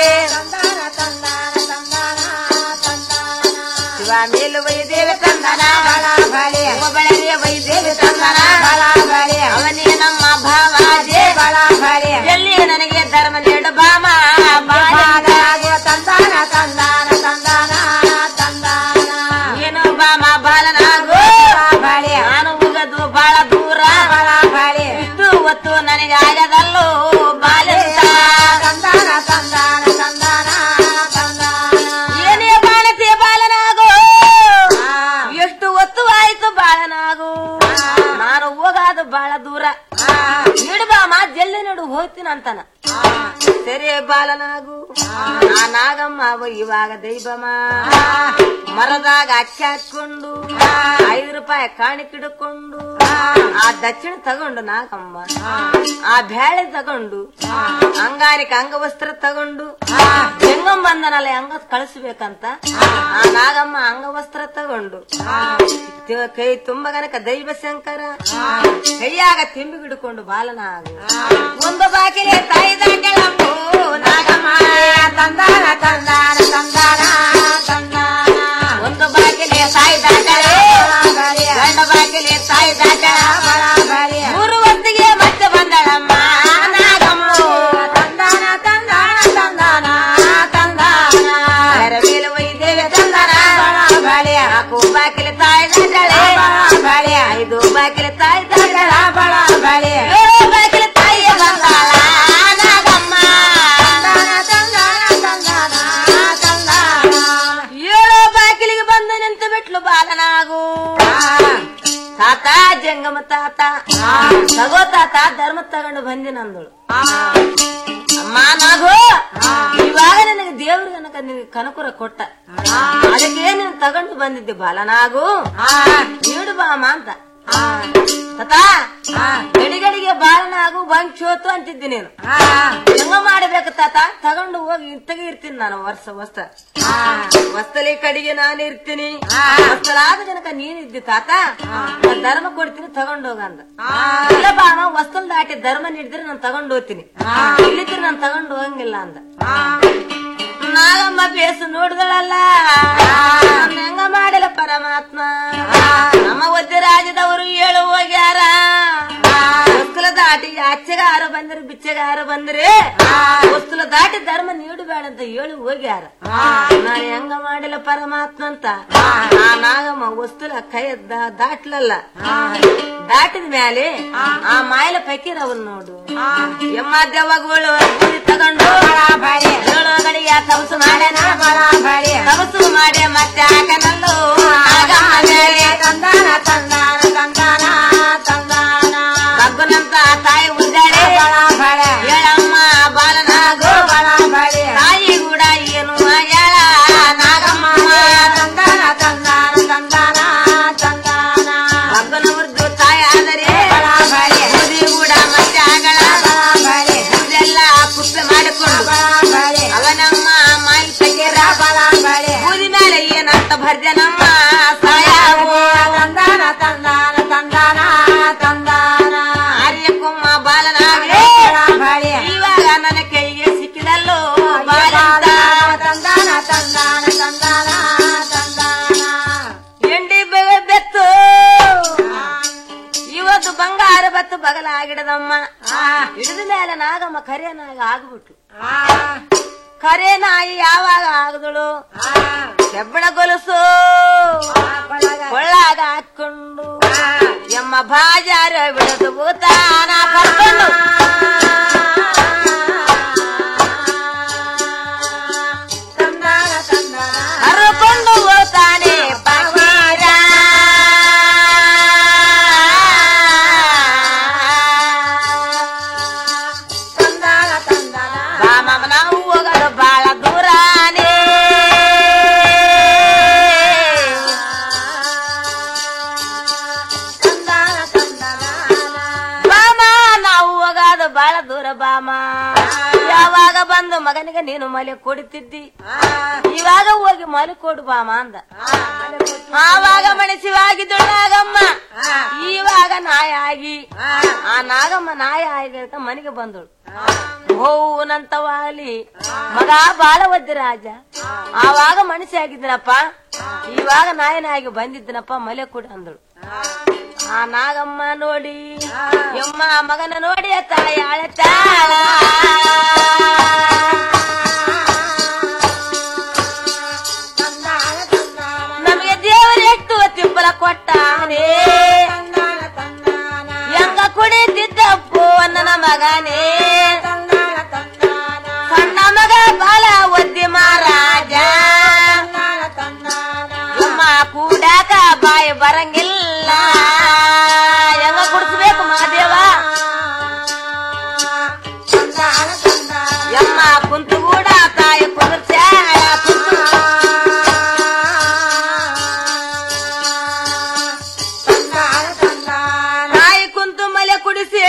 ಶಿವ ಮೇಲು ವೈದೇವಿ ತಂದನ ಒಬ್ಬಳನೆ ವೈದೇವಿ ತಂದನ ಅವನೇ ನಮ್ಮ ಭಾವಾಜೆ ಎಲ್ಲಿ ನನಗೆ ಧರ್ಮ ನೀಡು ಬಾಮ ತಂದಾನ ತಂದಾನ ತಂದಾನ ತಂದಾನ ಏನು ಬಾಮ ಬಾಲನಾಗು ನಾನು ಉಗದು ಬಾಳ ದೂರ ಇಷ್ಟು ಹೊತ್ತು ನನಗೆ ಆಗದಲ್ಲೋ ಬಾಲಿಂದ ತಂದಾನ ತಂದಾನ ತಂದಾನ ಏನೇ ಬಾಣತಿ ಬಾಲನಾಗು ಎಷ್ಟು ಹೊತ್ತು ಆಯ್ತು ಬಾಳನಾಗು ನಾನು ಹೋಗಾದು ಬಾಳ ದೂರ ಇಡ್ಬಾಮ ಜಲ್ದಿ ನೋಡು ಹೋಗ್ತೀನಿ ಅಂತಾನ ಸರಿ ಬಾಲನಾಗು ಆ ನಾಗಮ್ಮ ಅವ ಇವಾಗ ದೈವಮ ಮರದಾಗ ಅಕ್ಕಿ ಹಾಕೊಂಡು ಐದು ರೂಪಾಯಿ ಕಾಣಿಕಿಡ್ಕೊಂಡು ಆ ದಕ್ಷಿಣ ತಗೊಂಡು ನಾಗಮ್ಮ ಆ ಬ್ಯಾಳೆ ತಗೊಂಡು ಅಂಗಾರಿಕ ಅಂಗವಸ್ತ್ರ ತಗೊಂಡು ಹೆಂಗಂ ಬಂದನಲ್ಲ ಹೆಂಗ ಕಳಿಸ್ಬೇಕಂತ ಆ ನಾಗಮ್ಮ ಅಂಗವಸ್ತ್ರ ತಗೊಂಡು ತೆ- ಕೈ ತುಂಬ ಗನಕ ದೈವ ಶಂಕರ ಕೈಯಾಗ ತಿಂಬಿ ಹಿಡ್ಕೊಂಡು ಬಾಲನಾಗ ಒಂದು ಬಾಕಿಲೆ ತಾಯಿ ದಾಟಳಪ್ಪು ನಾಗಮ್ಮ ತಂದಾನ ತಂದಾನ ತಂದಾನ ತಂದಾನ ಒಂದು ಬಾಕಿಲೆ ತಾಯಿ ದಾಟಳೆ ಗಂಡ ಬಾಕಿಲೆ ತಾಯಿ ದಾಟಳ ಮೂರು ಹೊತ್ತಿಗೆ ಮತ್ತೆ ಬಂದಳಮ್ಮ ನಾಗಮ್ಮ ತಂದಾನ ತಂದಾನ ತಂದಾನ ತಂದಾನ ಅರವೇಲು ವೈದೇವ ತಂದಾನ ನಾಲ್ಕು ಬಾಕಿಲೆ ತಾಯಿ ದಾಟಳೆ ಐದು ಬಾಕಿಲೆ ತಾಯಿ ದಾಟಳ ಏಳು ಬಾಕಿಲೆ ತಾಯಿ ಬಂದಾಳ ನಾಗಮ್ಮ ಏಳು ಬಾಗಿಲಿಗೆ ಬಂದು ನಿಂತು ಬಿಟ್ಲು ಬಾಲನಾಗು ತಾತ ಜಂಗಮ ತಾತ ತಗೋ ತಾತ ಧರ್ಮ ತಗೊಂಡು ಬಂದಿ ನಂದಳು ಅಮ್ಮ ನಾಗು ಇವಾಗ ನನಗೆ ದೇವ್ರ ಕನಕ ನಿನಗೆ ಕನಕುರ ಕೊಟ್ಟ ಅದಕ್ಕೆ ನೀನು ತಗೊಂಡು ಬಂದಿದ್ದೆ ಬಾಲನಾಗು ನೀಡು ಬಾಮ ಅಂತ ಸತಾ ಗಡಿಗಡಿಗೆ ಬಾಲನಾಗು ಬಂಕ್ ಚೋತು ಅಂತಿದ್ದಿ ನೀನು ಹೆಂಗ ಮಾಡಬೇಕು ತಾತ ತಗೊಂಡು ಹೋಗಿ ಇರ್ತಗೆ ಇರ್ತೀನಿ ನಾನು ವರ್ಷ ವಸ್ತ ವಸ್ತಲಿ ಕಡೆಗೆ ನಾನು ಇರ್ತೀನಿ ವಸ್ತಲಾದ ಜನಕ ನೀನ್ ಇದ್ದಿ ತಾತ ನಾನ್ ಧರ್ಮ ಕೊಡ್ತೀನಿ ತಗೊಂಡು ಹೋಗಂದ ಇಲ್ಲ ಬಾಮ ವಸ್ತಲ್ ದಾಟಿ ಧರ್ಮ ನೀಡಿದ್ರೆ ನಾನು ತಗೊಂಡು ಹೋಗ್ತೀನಿ ಇಲ್ಲಿದ್ರೆ ನಾನು ತಗೊಂಡು ಹೋಗಂಗಿಲ್ಲ ಅಂದ ನಾಗಮ್ಮ ಬೇಸು ನೋಡಿದಳಲ್ಲ ನಾನ್ ಹೆಂಗ ಮಾಡಿಲ್ಲ ಪರಮಾತ್ಮ ನಮ್ಮ ಒದ್ದೆ ರಾಜ್ಯದವರು ಹೇಳು ಹೋಗ್ಯಾರ ವಸ್ತುಲ ದಾಟಿ ಆಚೆಗಾರ ಬಂದ್ರೆ ಬಿಚ್ಚಗಾರ ಬಂದ್ರೆ ವಸ್ತುಲ ದಾಟಿ ಧರ್ಮ ನೀಡಬೇಡ ಅಂತ ಹೇಳಿ ಹೋಗ್ಯಾರ ನಾನು ಹೆಂಗ ಮಾಡಿಲ್ಲ ಪರಮಾತ್ಮ ಅಂತ ಆ ನಾಗಮ್ಮ ವಸ್ತುಲ ಕೈ ದ- ದಾಟ್ಲಲ್ಲ ದಾಟಿದ ಮೇಲೆ ಆ ಮಾಯಲ ಫಕೀರ್ ಅವನ್ ನೋಡು ಎಮ್ಮ ದೆವ್ವಗಳು ಗುರಿ ತಗೊಂಡು ಏಳು ಗಡಿಗೆ ತಮಸು ಮಾಡ್ಯಾನ ತಮಸು ಮಾಡಿ ಮತ್ತೆ ಹಾಕನಲ್ಲು ನಾಗಮ್ಮ ಮೇಲೆ ತಂದಾನ ತಂದಾನ ತಂದಾನ ತಂದಾನ ಮಗ್ಗನಂತ ತಾಯಿ ಉದ್ದಾಳೆ ಹೇಳಮ್ಮ ಬಾಲನಾಗು ತಾಯಿ ಕೂಡ ಏನು ಹೇಳ ನಾಗಮ್ಮ ತಂದಾನ ತಂದಾನ ತಂದಾನ ತಂದಾನ ಮಗ್ಗನ ಮುರಿದು ತಾಯಿ ಆದರೆ ಮುದಿ ಕೂಡ ಮತ್ತೆ ಆಗಳ ಇದೆಲ್ಲ ಕುಪ್ಪೆ ಮಾಡಿಕೊಂಡು ಅವನಮ್ಮ ಮಾಯಿ ತಗೆರ ಬೂದಿ ಮೇಲೆ ಏನಂತ ಭರ್ಜನಮ್ಮ ಸಾಯಾವು ತಂದಾನ ತಂದಾನ ತಂದಾನ ತಂದಾನ ಆರ್ಯಕೊಮ್ಮ ಬಾಲನಾಗಲೇ ಇವಾಗ ನನ್ನ ಕೈಗೆ ಸಿಕ್ಕಿದಲ್ಲೋ ಬಾಲಂತ ತಂದಾನ ತಂದಾನ ತಂದಾನ ತಂದಾನ ಎಂಡಿ ಬೆಳೆ ಬೆತ್ತು ಇವತ್ತು ಬಂಗಾರ ಬತ್ತು ಬಗಲಾಗಿಡದಮ್ಮ ಹಿಡಿದ ಮೇಲೆ ನಾಗಮ್ಮ ಕರೆ ನಾಗ ಆಗ್ಬಿಟ್ಲು ಕರೆ ನಾಯಿ ಯಾವಾಗ ಆಗದಳು ಹೆಬ್ಬಣ ಗೊಲಸು ಕೊಳ್ಳಾಗ ಹಾಕೊಂಡು ಎಮ್ಮ ಬಾಜಾರ ಬಿಡದು ಭೂತಾನ ಕರ್ಕೊಂಡು ಕರ್ಕೊಂಡು ಹೋಗ್ತಾನೆ ಪಕೀರ ಬಾಮಮ್ಮ ನಾವು ಹೋಗೋದು ಬಾಳ ದೂರಾನೇ ಬಾಮ ನಾವು ಹೋಗೋದು ಬಾಳ ದೂರ ಬಾಮ ಯಾವಾಗ ಬಂದು ಮಗನಿಗೆ ನೀನು ಮಲೆ ಕೊಡುತ್ತಿದ್ದಿ ಇವಾಗ ಹೋಗಿ ಮಲೆ ಕೊಡು ಬಾಮ ಅಂದ ಆವಾಗ ಮನಸ್ಸಿವಾಗಿದ್ದಳು ನಾಗಮ್ಮ ಇವಾಗ ನಾಯ ಆಗಿ ಆ ನಾಗಮ್ಮ ನಾಯ ಆಗಿ ಅಂತ ಮನೆಗೆ ಬಂದಳು ಹೋನಂತವಾಗಲಿ ಮಗ ಬಾಳ ಒದ್ದೆ ರಾಜ ಆವಾಗ ಮನಸ್ಸಿ ಆಗಿದ್ದನಪ್ಪ ಇವಾಗ ನಾಯನಾಗಿ ಬಂದಿದ್ದನಪ್ಪ ಮಲೆ ಕೊಡು ಅಂದಳು ಆ ನಾಗಮ್ಮ ನೋಡಿ ಎಮ್ಮ ಮಗನ ನೋಡಿ ತಾಯಿ ಅಳತಾಳ ನಮಗೆ ದೇವರು ಎಷ್ಟು ತಿಂಬಲ ಕೊಟ್ಟಾನೆ ಹೆಂಗ ಕುಡಿದಿದ್ದಪ್ಪು ನನ್ನ ಮಗನೇ ಸಣ್ಣ ಮಗ ಬಾಲ ಒದ್ದಿ ಮಹಾರಾಜ ಎಮ್ಮ ಕೂಡಾಕ ಬಾಯಿ ಬರಂಗಿಲ್ಲ ಹೆಂಗ ಕುಡಿಸ್ಬೇಕು ಮಹಾದೇವ ಎಮ್ಮ ಕುಂತು ಕೂಡ ತಾಯಿ ಕುಂದ್ರಸ್ಯಾಳ ಕುಂತು ತಾಯಿ ಕುಂತು ಮಲೆ ಕುಡಿಸಿ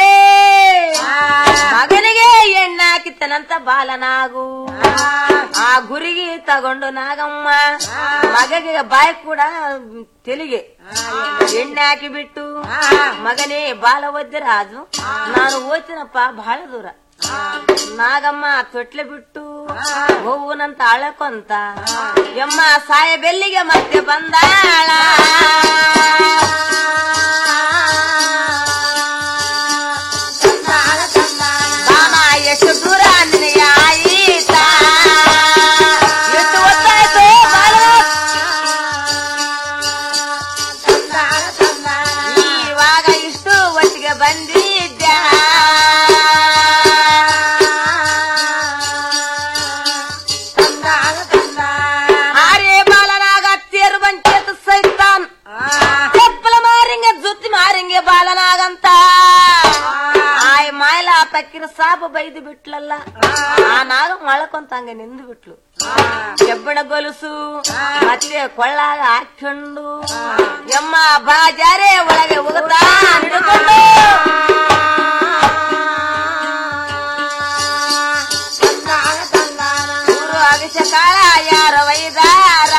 ಮಗನಿಗೆ ಎಣ್ಣೆ ಹಾಕಿತ್ತನಂತ ಬಾಲನಾಗು ಆ ಗುರಿಗೆ ತಗೊಂಡು ನಾಗಮ್ಮ ಮಗಗೆ ಬಾಯಿ ಕೂಡ ತೆಲಿಗೆ ಎಣ್ಣೆ ಹಾಕಿ ಬಿಟ್ಟು ಮಗನೇ ಬಾಲ ಒದ್ದೆ ರಾಜು ನಾನು ಓದ್ತೀನಪ್ಪ ಬಹಳ ದೂರ ನಾಗಮ್ಮ ತೊಟ್ಲೆ ಬಿಟ್ಟು ಹೋಗುನಂತ ಅಳಕೊಂತ ಎಮ್ಮ ಸಾಯ ಬೆಲ್ಲಿಗೆ ಮತ್ತೆ ಬಂದಾಳ ಬಾಮ ಎಷ್ಟು ದೂರ ನಿನಗೆ ಆಯಿತಾ ಎಷ್ಟು ಹೊತ್ತಾಯ್ತು ಬಾಲು ಇವಾಗ ಇಷ್ಟು ಒಟ್ಟಿಗೆ ಬಂದಿದ್ದ ಆರೇ ಬಾಲನಾಗ ತೇರು ಬಂಚೇತ ಸೈತಾನ್ ಸಾಪ ಬೈದು ಬಿಟ್ಲಲ್ಲ ಆ ನಾಗ ಮಳಕೊಂತ ಹಂಗೆ ನಿಂದು ಬಿಟ್ಲು ಕೆಬ್ಬಣ ಗೊಲುಸು ಮತ್ತೆ ಕೊಳ್ಳಾಗ ಹಾಕೊಂಡು ಎಮ್ಮ ಬಾಜಾರೆ ಒಳಗೆ ಹೋಗುತ್ತಾ ಹಿಡ್ಕೊಂಡು ಊರು ಅಗಸ ಕಾಳ ಯಾರ ವೈದಾರ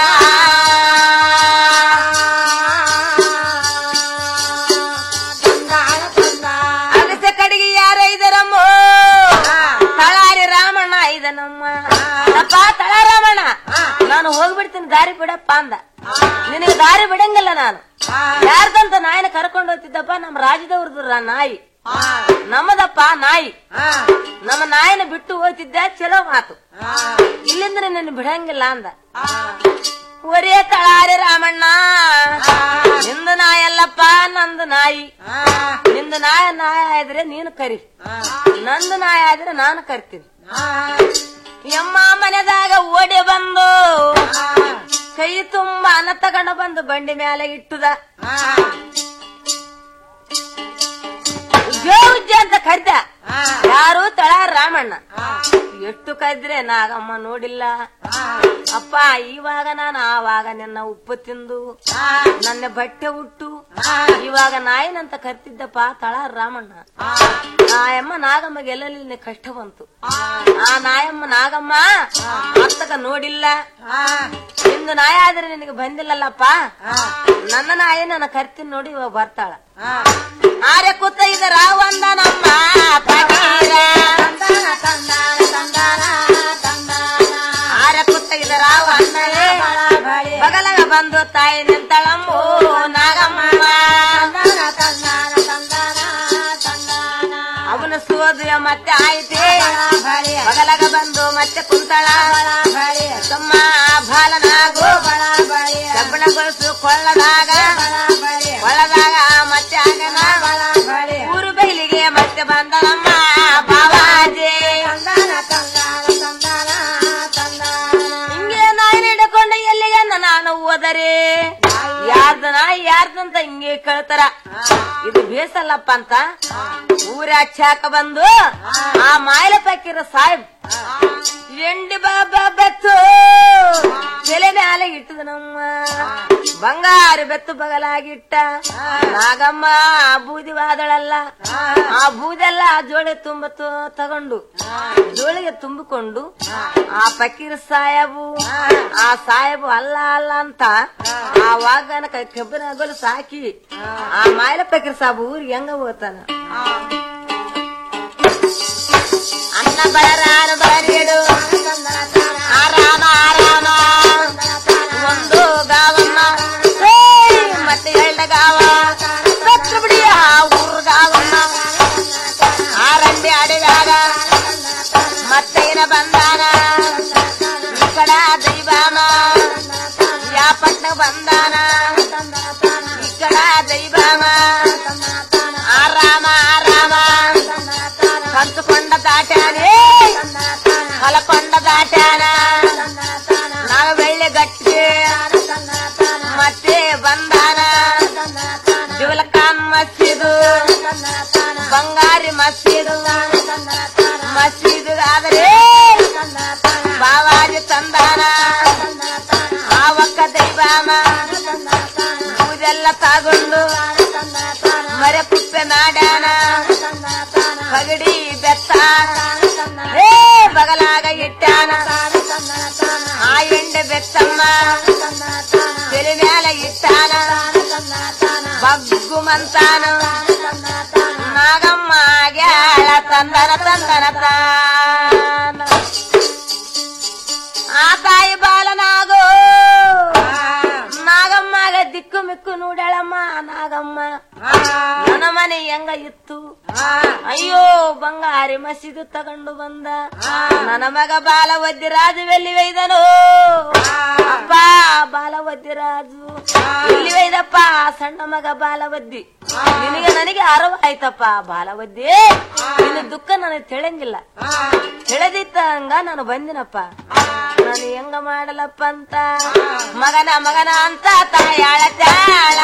ಅಗಸ ಕಡೆಗೆ ಯಾರ ಇದರಮ್ಮ ತಳಾರಿ ರಾಮಣ್ಣ ಇದನಮ್ಮ ಅಪ್ಪ ತಳ ರಾಮಣ್ಣ ನಾನು ಹೋಗ್ಬಿಡ್ತೀನಿ ದಾರಿ ಬಿಡಪ್ಪ ಅಂದ ನಿನಗೆ ದಾರಿ ಬಿಡಂಗಿಲ್ಲ ನಾನು ಯಾರ್ದಂತ ನಾಯಿನ ಕರ್ಕೊಂಡು ಹೋಗ್ತಿದ್ದಪ್ಪ ನಮ್ಮ ರಾಜ್ಯದವ್ರದ್ದು ರಾ- ನಾಯಿ ನಮ್ಮದಪ್ಪ ನಾಯಿ ನಮ್ಮ ನಾಯಿನ ಬಿಟ್ಟು ಹೋಗ್ತಿದ್ದೆ ಚಲೋ ಮಾತು ಇಲ್ಲಿಂದ ನಿನ್ನ ಬಿಡಂಗಿಲ್ಲ ಅಂದ ಒರೇ ತಳಾರಿ ರಾಮಣ್ಣ ನಿಂದು ನಾಯಲ್ಲಪ್ಪ ನಂದು ನಾಯಿ ನಿಂದು ನಾಯ ನಾಯ ಆದ್ರೆ ನೀನು ಕರಿ ನಂದು ನಾಯ ಆದ್ರೆ ನಾನು ಕರಿತೀನಿ ಎಮ್ಮ ಮನೆದಾಗ ಓಡಿ ಬಂದು ಕೈ ತುಂಬ ಅನ್ನ ತಗೊಂಡು ಬಂದು ಬಂಡಿ ಮೇಲೆ ಇಟ್ಟುದ ಉಜ್ಜೆ ಉಜ್ಜೆ ಅಂತ ಕರಿದ ಯಾರು ತಳ ರಾಮಣ್ಣ ಎಷ್ಟು ಕದ್ರೆ ನಾಗಮ್ಮ ನೋಡಿಲ್ಲ ಅಪ್ಪ ಇವಾಗ ನಾನು ಆವಾಗ ನಿನ್ನ ಉಪ್ಪು ತಿಂದು ನನ್ನ ಬಟ್ಟೆ ಉಟ್ಟು ಇವಾಗ ನಾಯಿನಂತ ಕರ್ತಿದ್ದಪ್ಪ ತಳ ರಾಮಣ್ಣ ಆ ಅಮ್ಮ ನಾಗಮ್ಮಗೆ ಎಲ್ಲೆಲ್ಲಿ ಕಷ್ಟ ಬಂತು ಆ ನಾಯಮ್ಮ ನಾಗಮ್ಮ ಅತ್ತಕ ನೋಡಿಲ್ಲ ನಿಂದು ನಾಯ ಆದ್ರೆ ನಿನಗೆ ಬಂದಿಲ್ಲಲ್ಲಪ್ಪ ನನ್ನ ನಾಯಿ ನನ್ನ ಕರ್ತೀನಿ ನೋಡಿ ಇವಾಗ ಬರ್ತಾಳ ಆರೆ ಕೂತ ಇದರ ಒಂದ ನಮ್ಮ ಪಗೀರ. ಆರೆ ಕೂತ ಇದರ ಒಂದಲೇ ಬಗಲಗ ಬಂದು ತಾಯಿ ನಿಂತಳಂಬು ನಾಗಮ್ಮ ಅವನ ಸೋದು ಮತ್ತೆ ಆಯ್ತೆ ಬಗಲಗ ಬಂದು ಮತ್ತೆ ಕುಂತಳ ತಮ್ಮ ಬಾಲನಾಗು ಕಬ್ಬಣಗೊಳಿಸು ಕೊಳ್ಳದಾಗ ಕೊಳ್ಳದಾಗ ಮತ್ತೆ ಆಗನ ಊರು ಬೈಲಿಗೆ ಮತ್ತೆ ಬಂದನಮ್ಮ ಬಾವಾಜಿ ಹಿಂಗೆ ನಾಯಿ ಹಿಡ್ಕೊಂಡು ಎಲ್ಲಿಗೆ ನಾನು ಹೋದರೆ ಯಾರ್ದ ನಾಯಿ ಯಾರ್ದಂತ ಹಿಂಗೆ ಕೇಳ್ತಾರ ಇದು ಬೇಸಲ್ಲಪ್ಪ ಅಂತ ಊರ ಹಚ್ಚಾಕ ಬಂದು ಆ ಮಾಯಲ ಪಕ್ಕಿರ ಸಾಹೇಬ್ ಎಂಡಿ ಬಾಬಾ ಬೆತ್ತು ತಲೆ ಮ್ಯಾಲೆ ಇಟ್ಟದ ನಮ್ಮ ಬಂಗಾರ ಬೆತ್ತು ಬಗಲಾಗಿಟ್ಟ ನಾಗಮ್ಮ ಆ ಬೂದಿ ವಾದಳಲ್ಲ ಆ ಬೂದೆಲ್ಲ ಆ ಜೋಳಿ ತುಂಬ ತ- ತಗೊಂಡು ಜೋಳಿಗೆ ತುಂಬಿಕೊಂಡು ಆ ಫಕೀರ್ ಸಾಹೇಬು ಆ ಸಾಹೇಬು ಅಲ್ಲ ಅಲ್ಲ ಅಂತ ಆ ವಾಗನ ಕಬ್ಬಿನ ಗೊಲು ಸಾಕಿ ಆ ಮಾಯಲ ಫಕೀರ್ ಸಾಬು ಊರಿಗೆ ಹೆಂಗ ಹೋಗ್ತಾನ ಅನ್ನ ಬರರಾನು ಬರಬೇಡು ಆರಾಮ ಆರಾಮ ಒಂದು ಗಾವಮ್ಮ ಏಯ್, ಮತ್ತೆ ಎರಡು ಗಾವ ಸತ್ತು ಬಿಡಿ ಆ ಊರು ಗಾವಮ್ಮ ಆರಂಭಿ ಅಡಿಗಾಗ ಮತ್ತೆ ಇನ ಬಂದಾನ ಈ ಕಡ ದೈವಾಮ ಯಾಪಟ್ನ ಬಂದಾನ ಈ ಕಡ ದೈವಾಮ ಆರಾಮ ಆರಾಮ ಕಂಚುಕೊಂಡ ದಾಟ್ಯಾನೆ ಹೊಲಕೊಂಡ ದಾಟ್ಯಾನ ನಾವು ಬೆಳ್ಳಿ ಗಟ್ಟಿಗೆ ಮತ್ತೆ ಬಂದಾನ ಜುಲಕಾನ್ ಮಸೀದು ಬಂಗಾರಿ ಮಸೀದು ಮಸೀದು ಆದರೆ ಬಾವಾಜಿ ತಂದಾನ ಆವಕ್ಕ ದೈವಾಮ ಪೂಜೆಲ್ಲ ತಗೊಂಡು ಮರೆ ಪುಪ್ಪೆ ಮಾಡ್ಯಾನ ಪಗಡಿ ಬೆತ್ತ ಏ ಬಗಲಾಗ ಇಟ್ಟಾನ ಆ ಎಂಡೆ ಬೆತ್ತಮ್ಮ ತಲೆ ಮ್ಯಾಲ ಇಟ್ಟಾನ ಬಗ್ಗು ಮಂತಾನ ನಾಗಮ್ಮ ಗ್ಯಾಳ ತಂದನ ತಂದನ ತಾನ ಆ ತಾಯಿ ಬಾಲನಾಗೋ ನಾಗಮ್ಮಗ ದಿಕ್ಕು ಮಿಕ್ಕು ನೋಡ್ಯಾಳಮ್ಮ ನಾಗಮ್ಮ ನನ್ನ ಮನೆ ಹೆಂಗ ಇತ್ತು ಅಯ್ಯೋ ಬಂಗಾರಿ ಮಸೀದು ತಗೊಂಡು ಬಂದ ನನ್ನ ಮಗ ಬಾಲ ಒದ್ದಿ ರಾಜು ಎಲ್ಲಿ ಒಯ್ದನು ಅಪ್ಪ ಬಾಲ ಒದ್ದಿ ರಾಜು ಎಲ್ಲಿ ಒಯ್ದಪ್ಪ ಸಣ್ಣ ಮಗ ಬಾಲ ಒದ್ದಿ ನಿನಗೆ ನನಗೆ ಅರವ ಆಯ್ತಪ್ಪ ಬಾಲ ಒದ್ದಿ ನಿನ್ನ ದುಃಖ ನನಗೆ ತಿಳಿಯಂಗಿಲ್ಲ ತಿಳಿದಿತ್ತಂಗ ನಾನು ಬಂದಿನಪ್ಪ ನಾನು ಹೆಂಗ ಮಾಡಲಪ್ಪ ಅಂತ ಮಗನ ಮಗನ ಅಂತ ತಾಯಾಳ ತಾಳ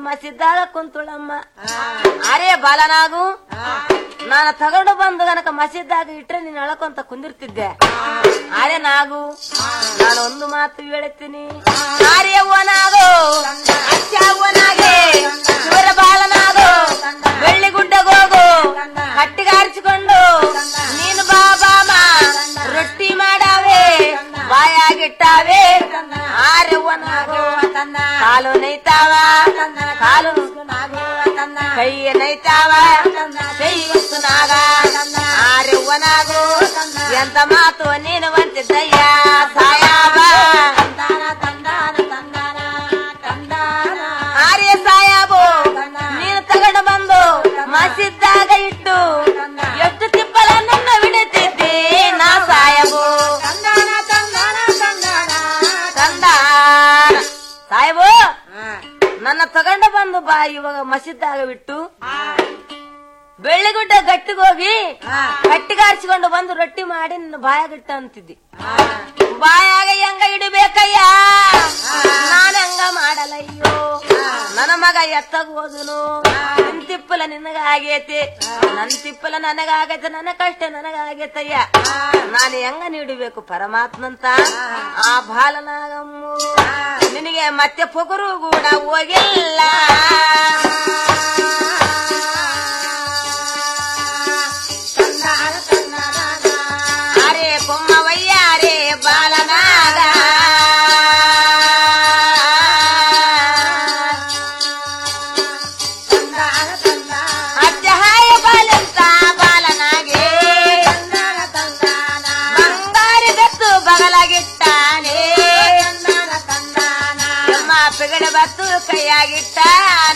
ಮಸಿದ್ದಾಗ ಕುಂತುಳಮ್ಮ ಅರೇ ಬಾಲನಾಗು ನಾನು ತಗೊಂಡು ಬಂದು ಗನಕ ಮಸಿದ್ದಾಗ ಇಟ್ರೆ ನೀನ್ ಅಳಕೊಂತ ಕುಂದಿರ್ತಿದ್ದೆ ಅರೆ ನಾಗು ನಾನು ಒಂದು ಮಾತು ಹೇಳುತ್ತೀನಿ ಆರ್ಯವ್ವನಾಗು ಅಚ್ಚವ್ವನಾಗೆ ಶಿವರ ಬಾಲನಾಗು ಬೆಳ್ಳಿ ಗುಡ್ಡಗೋಗು ಕಟ್ಟಿಗಾರಿಸಿಕೊಂಡು ನೀನು ಬಾ ಬಾಮ ರೊಟ್ಟಿ ಮಾಡಾವೆ ಬಾಯಾಗಿಟ್ಟಾವೆ ಆರ್ಯವ್ವನಾಗು ಕಾಲು ನೈತಾವ ಕಾಲು ಕೈ ನೈತಾವ ಕೈ ನಾಗ ಆರ್ಯವ್ವನಾಗು ಎಂತ ಮಾತು ನೀನು ಬಂತಿದ್ದಯ್ಯ ಸಾಯಾಬ ಆರ್ಯ ಸಾಯಾಬು ನೀನು ತಗೊಂಡು ಬಂದು ಮಸಿದ್ದಾಗ ಇಟ್ಟು ಎಷ್ಟು ತಿಪ್ಪಲ ನನ್ನ ಬಿಡುತ್ತಿದ್ದೆ ನಾ ಸಾಯಬು ತಂದಾನ ಸಾಯಬು ನನ್ನ ತಗೊಂಡು ಬಂದು ಬಾ ಇವಾಗ ಮಸಿದ್ದಾಗ ಬಿಟ್ಟು ಬೆಳ್ಳಿಗುಡ್ಡ ಗಟ್ಟಿಗೋಗಿ ಗಟ್ಟಿಗಾರಿಸಿಕೊಂಡು ಬಂದು ರೊಟ್ಟಿ ಮಾಡಿ ನಿನ್ನ ಬಾಯಾಗಿಟ್ಟ ಅಂತಿದ್ದಿ ಬಾಯಾಗ ಹೆಂಗ ಇಡಬೇಕಯ್ಯ ನಾನು ಹಂಗ ಮಾಡಲಯ್ಯೋ ನನ್ನ ಮಗ ಎತ್ತಾಗ ಹೋದನು ನಿನ್ ತಿಪ್ಪಲ ನಿನಗ ಆಗೈತಿ ನನ್ ತಿಪ್ಪಲ ನನಗಾಗೈತೆ ನನ್ನ ಕಷ್ಟ ನನಗಾಗೈತಯ್ಯ ನಾನು ಹೆಂಗ ನೀಡಬೇಕು ಪರಮಾತ್ಮಂತ ಆ ಬಾಲನಾಗಮ್ಮು ನಿನಗೆ ಮತ್ತೆ ಪೊಗರು ಕೂಡ ಹೋಗಿಲ್ಲ ಅರೆ ಕೊಮ್ಮವಯ್ಯ ಅರೆ ಬಾಲನಾಗ ಅಜ್ಜಹಾಯ ಬಾಲಂತ ಬಾಲನಾಗೆ ಬಂಗಾರಿ ಬೆತ್ತು ಬಗಲಾಗಿಟ್ಟಾನೆ ನಮ್ಮ ಪಿಗಡ ಬತ್ತು ಕೈಯಾಗಿಟ್ಟಾನ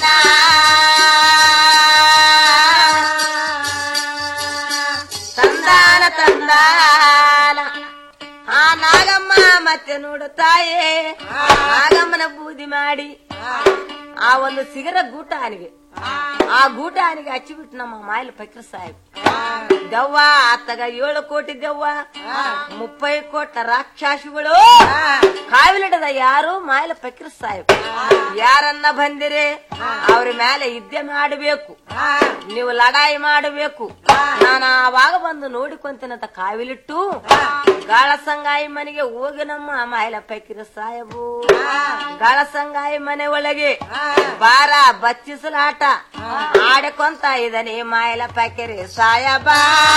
ತಂದಾನ ತಂದಾನ ಆ ನಾಗಮ್ಮ ಮತ್ತೆ ನೋಡುತ್ತಾಯೇ ನಾಗಮ್ಮನ ಬೂದಿ ಮಾಡಿ ಆ ಒಂದು ಸಿಗರ ಗೂಟಾನಿಗೆ ಆ ಗೂಟಾನಿಗೆ ಹಚ್ಚಿಬಿಟ್ಟು ನಮ್ಮ ಮಾಯಲ್ ಫಕೀರ್ ಸಾಹೇಬ್ ದವ್ವ ಆತಗ ಏಳು ಕೋಟಿ ದವ್ವ ಮುಪ್ಪೈ ಕೋಟ ರಾಕ್ಷಸಿಗಳು ಕಾವಿಲಿಡದ ಯಾರು ಮಾಯಲ ಫಕೀರ್ ಸಾಹೇಬ್ ಯಾರನ್ನ ಬಂದಿರೆ ಅವ್ರ ಮೇಲೆ ಯುದ್ಧ ಮಾಡಬೇಕು ನೀವು ಲಡಾಯಿ ಮಾಡಬೇಕು ನಾನು ಆವಾಗ ಬಂದು ನೋಡಿಕೊಂತೀನಂತ ಕಾವಿಲಿಟ್ಟು ಗಾಳಸಂಗಾಯಿ ಮನೆಗೆ ಹೋಗಿ ನಮ್ಮ ಮಾಯಲ ಫಕೀರ್ ಸಾಹೇಬು ಗಾಳಸಂಗಾಯಿ ಮನೆ ಒಳಗೆ ಬಾರ ಬಚ್ಚಿಸಲಾಟ ಆಡಿಕೊಂತ ಇದನೆ ಮಾಯಲ ಫಕೀರ್ ಸಾಯಬ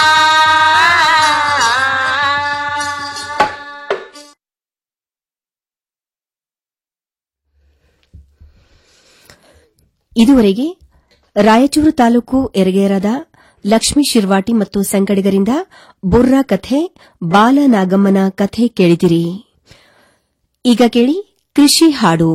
ಇದುವರೆಗೆ ರಾಯಚೂರು ತಾಲೂಕು ಎರಗೇರದ ಲಕ್ಷ್ಮೀ ಶಿರ್ವಾಟಿ ಮತ್ತು ಸಂಗಡಿಗರಿಂದ ಬುರ್ರಾ ಕಥೆ ಬಾಲನಾಗಮ್ಮನ ಕಥೆ ಕೇಳಿದಿರಿ ಈಗ ಕೇಳಿ ಕೃಷಿ ಹಾಡು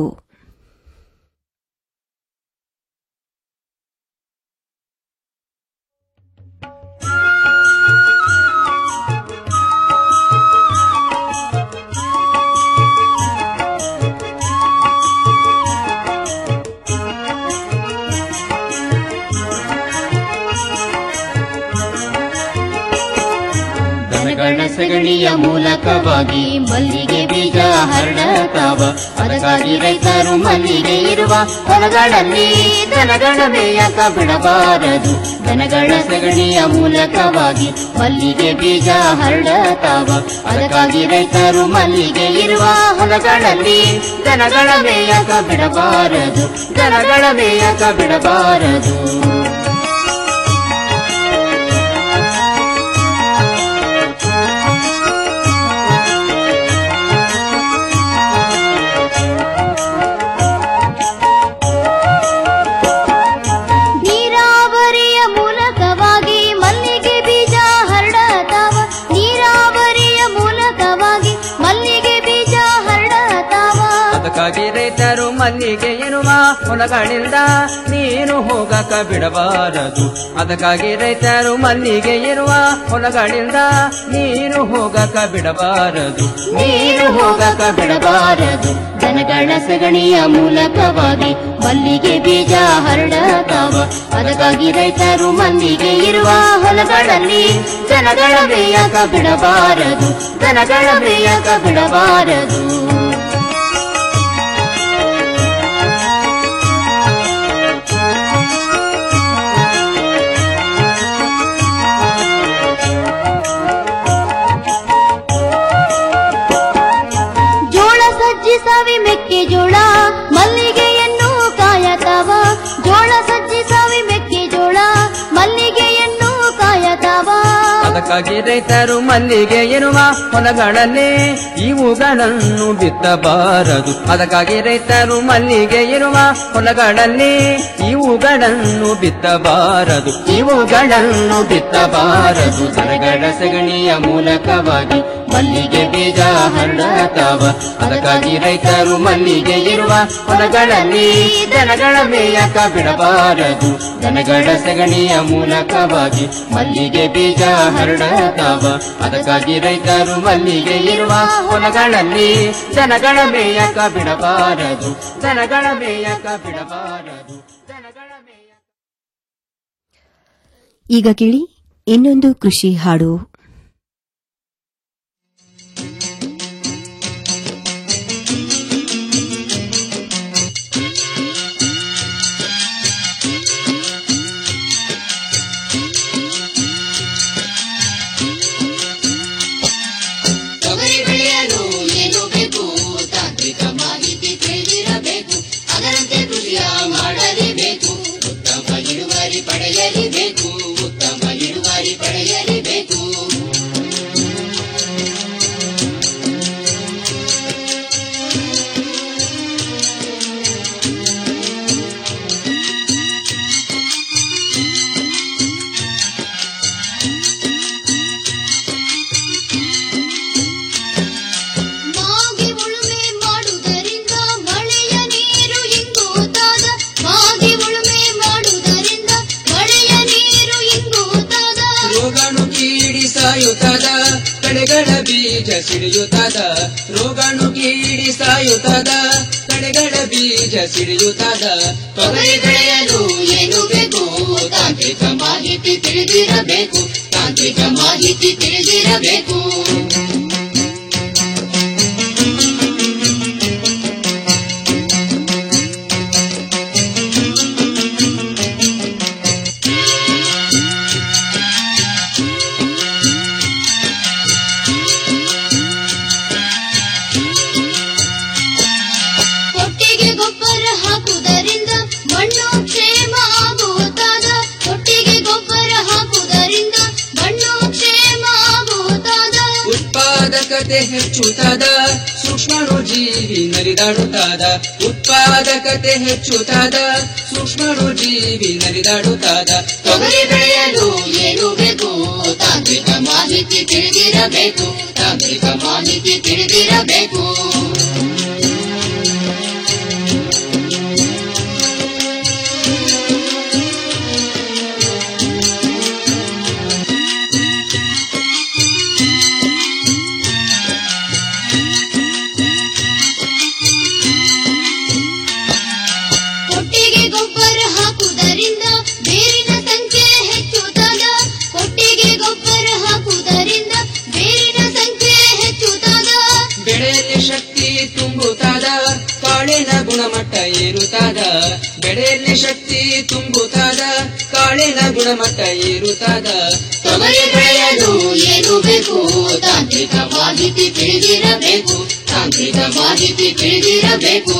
ದನಗಳ ಸಗಣಿಯ ಮೂಲಕವಾಗಿ ಮಲ್ಲಿಗೆ ಬೀಜ ಹರಡತಾವ ಅದಕ್ಕಾಗಿ ರೈತರು ಮಲ್ಲಿಗೆ ಇರುವ ಹೊಲಗಳಲ್ಲಿ ದನಗಳ ಮೇಯಕ ಬಿಡಬಾರದು ದನಗಳ ಸಗಣಿಯ ಮೂಲಕವಾಗಿ ಮಲ್ಲಿಗೆ ಬೀಜ ಹರಡತಾವ ಅದಕ್ಕಾಗಿ ರೈತರು ಮಲ್ಲಿಗೆ ಇರುವ ಹೊಲಗಳಲ್ಲಿ ದನಗಳ ಮೇಯಕ ಬಿಡಬಾರದು ದನಗಳ ಮೇಯಕ ಬಿಡಬಾರದು ನೀರಾವರಿಯ ಮೂಲಕವಾಗಿ ಮಲ್ಲಿಗೆ ಬೀಜ ಹರಡತಾವ ನೀರಾವರಿಯ ಮೂಲಕವಾಗಿ ಮಲ್ಲಿಗೆ ಬೀಜ ಹರಡತಾವ ಅದಕ್ಕಾಗಿ ರೈತರು ಮಲ್ಲಿಗೆ ಇರುವ ಹೊಲಗಳಿಂದ ನೀನು ಹೋಗಕ ಬಿಡಬಾರದು ಅದಕ್ಕಾಗಿ ರೈತರು ಮಲ್ಲಿಗೆ ಇರುವ ಹೊಲಗಳಿಂದ ನೀನು ಹೋಗಕ ಬಿಡಬಾರದು ನೀರು ಹೋಗಕ ಬಿಡಬಾರದು ದನಗಳ ಸಗಣಿಯ ಮೂಲಕವಾಗಿ ಮಲ್ಲಿಗೆ ಬೀಜ ಹರಡತಾವ ಅದಕ್ಕಾಗಿ ರೈತರು ಮಲ್ಲಿಗೆ ಇರುವ ಹೊಲಗಳಲ್ಲಿ ದನಗಳ ಮೇಯಕ ಬಿಡಬಾರದು ದನಗಳ ಮೇಯಕ ಬಿಡಬಾರದು ಅದಕ್ಕಾಗಿ ರೈತರು ಮಲ್ಲಿಗೆ ಇರುವ ಹೊಲಗಳಲ್ಲಿ ಇವುಗಳನ್ನು ಬಿತ್ತಬಾರದು ಅದಕ್ಕಾಗಿ ರೈತರು ಮಲ್ಲಿಗೆ ಇರುವ ಹೊಲಗಳಲ್ಲಿ ಇವುಗಳನ್ನು ಬಿತ್ತಬಾರದು ಇವುಗಳನ್ನು ಬಿತ್ತಬಾರದು ದನಗಳ ಸಗಣಿಯ ಮೂಲಕವಾಗಿ ಮಲ್ಲಿಗೆ ಬೀಜ ಹರಡತಾವ ಅದಕ್ಕಾಗಿ ರೈತರು ಮಲ್ಲಿಗೆ ಇರುವ ಹೊಲಗಳಲ್ಲಿ ದನಗಳ ಮೇಯಕ ಬಿಡಬಾರದು ದನಗಳ ಸಗಣಿಯ ಮೂಲಕವಾಗಿ ಮಲ್ಲಿಗೆ ಬೀಜ ಹರಡತಾವ ಅದಕ್ಕಾಗಿ ರೈತರು ಮಲ್ಲಿಗೆ ಇರುವ ಹೊಲಗಳಲ್ಲಿ ದನಗಳ ಮೇಯಕ ಬಿಡಬಾರದು ದನಗಳ ಮೇಯಕ ಬಿಡಬಾರದು ಈಗ ಕೇಳಿ ಇನ್ನೊಂದು ಕೃಷಿ ಹಾಡು ತೊಗರಿ ಬೆಳೆಯಲು ಏನು ಬೇಕು ತಾಂತ್ರಿಕ ಮಾಹಿತಿ ತಿಳಿದಿರಬೇಕು ಅದರಂತೆ ಕೃಷಿಯ ಮಾಡಲೇಬೇಕು ಉತ್ತಮ ಇಳುವರಿ ಪಡೆಯಲೇಬೇಕು ಉತ್ತಮ ಇಳುವರಿ ಪಡೆಯಲೇಬೇಕು ಮಾಗಿ ಉಳುಮೆ ಮಾಡುವುದರಿಂದ ಮಳೆಯ ನೀರು ಇಂಗುತ್ತಾದ ಮಾಗಿ ಉಳುಮೆ ಮಾಡುವುದರಿಂದ ಮಳೆಯ ನೀರು ಇಂಗುತ್ತಾದ ರೋಗಾಣು ಕೀಡಿ ಸಾಯುತ್ತದ ಕಳೆಗಳ ಬೀಜ ಸಿಡಿಯುತ್ತದ ರೋಗಾಣು ಕೀಡಿ ಸಾಯುತ್ತದ ಕಳೆಗಳ ಬೀಜ ಸಿಡಿಯುತ್ತದ ತೊಗರಿ ಬೆಳೆಯಲು ಏನು ಬೇಕು ತಾಂತ್ರಿಕ ಮಾಹಿತಿ ತಿಳಿದಿರಬೇಕು ತಾಂತ್ರಿಕ ಮಾಹಿತಿ ತಿಳಿದಿರಬೇಕು ಕೊಟ್ಟಿಗೆ ಗೊಬ್ಬರ ಹಾಕುವುದರಿಂದ ಮಣ್ಣು ಕ್ಷೇಮ ಆಗುತ್ತಾದ ಕೊಟ್ಟಿಗೆ ಗೊಬ್ಬರ ಹಾಕುವುದರಿಂದ ಮಣ್ಣು ಕ್ಷೇಮ ಆಗುತ್ತಾದ ಉತ್ಪಾದಕತೆ ಹೆಚ್ಚುತ್ತದ ಸೂಕ್ಷ್ಮಣು ಜೀವಿ ನರಿದಾಡುತ್ತಾದ ಉತ್ಪಾದಕತೆ ಹೆಚ್ಚುತ್ತದ ಸೂಕ್ಷ್ಮಣು ಜೀವಿ ನರಿದಾಡುತ್ತಾದ ತೊಗರಿ ಬೆಳೆಯಲು ಏನು ಬೇಕು ತಾಂತ್ರಿಕ ಮಾಹಿತಿ ತಿಳಿದಿರಬೇಕು ತಾಂತ್ರಿಕ ಮಾಹಿತಿ ತಿಳಿದಿರಬೇಕು ಕೊಟ್ಟಿಗೆ ಗೊಬ್ಬರ ಹಾಕುವುದರಿಂದ ಬೇರಿನ ಸಂಖ್ಯೆ ಹೆಚ್ಚುತ್ತದ ಕೊಟ್ಟಿಗೆ ಗೊಬ್ಬರ ಹಾಕುವುದರಿಂದ ಬೇರಿನ ಸಂಖ್ಯೆ ಹೆಚ್ಚುತ್ತದ ಬೆಳೆಯಲ್ಲಿ ಶಕ್ತಿ ತುಂಬುತ್ತಾದ ಕಾಳಿನ ಗುಣಮಟ್ಟ ಏರುತ್ತಾದ ಬೆಳೆಯಲ್ಲಿ ಶಕ್ತಿ ತುಂಬುತ್ತಾದ ಕಾಳಿನ ಗುಣಮಟ್ಟ ಏರುತ್ತಾದ ತೊಗರಿ ಬೆಳೆಯಲು ಏನು ಬೇಕು ತಾಂತ್ರಿಕ ಮಾಹಿತಿ ತಿಳಿದಿರಬೇಕು ತಾಂತ್ರಿಕ ಮಾಹಿತಿ ತಿಳಿದಿರಬೇಕು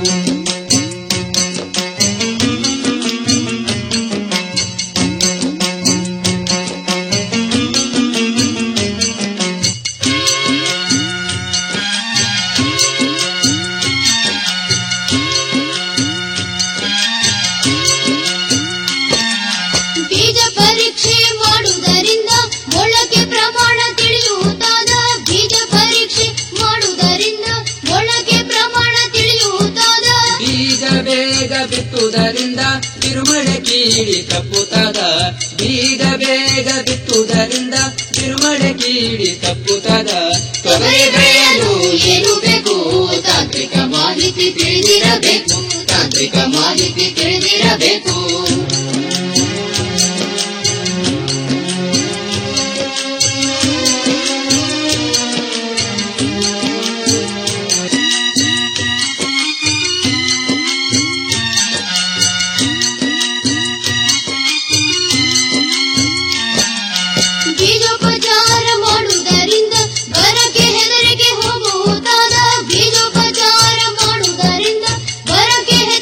ಬೀಜ ಪರೀಕ್ಷೆ ಮಾಡುವುದರಿಂದ ಮೊಳಕೆ ಪ್ರಮಾಣ ತಿಳಿಯುತ್ತಾದ ಬೀಜ ಪರೀಕ್ಷೆ ಮಾಡುವುದರಿಂದ ಮೊಳಕೆ ಪ್ರಮಾಣ ತಿಳಿಯುತ್ತಾದ ಬೀಜ ಬೇಗ ಬಿತ್ತುವುದರಿಂದ ತಿರುಮಳೆ ಕೀಡಿ ತಪ್ಪುತ್ತಾದ ಬೀಜ ಬೇಗ ಬಿತ್ತುವುದರಿಂದ ತಿರುಮಳೆ ಕೀಡಿ ತಪ್ಪುತ್ತಾದ ತೊಗರಿ ಬೆಳೆಯಲು ಏನು ಬೇಕು ತಾಂತ್ರಿಕ ಮಾಹಿತಿ ತಿಳಿದಿರಬೇಕು ತಾಂತ್ರಿಕ ಮಾಹಿತಿ ತಿಳಿದಿರಬೇಕು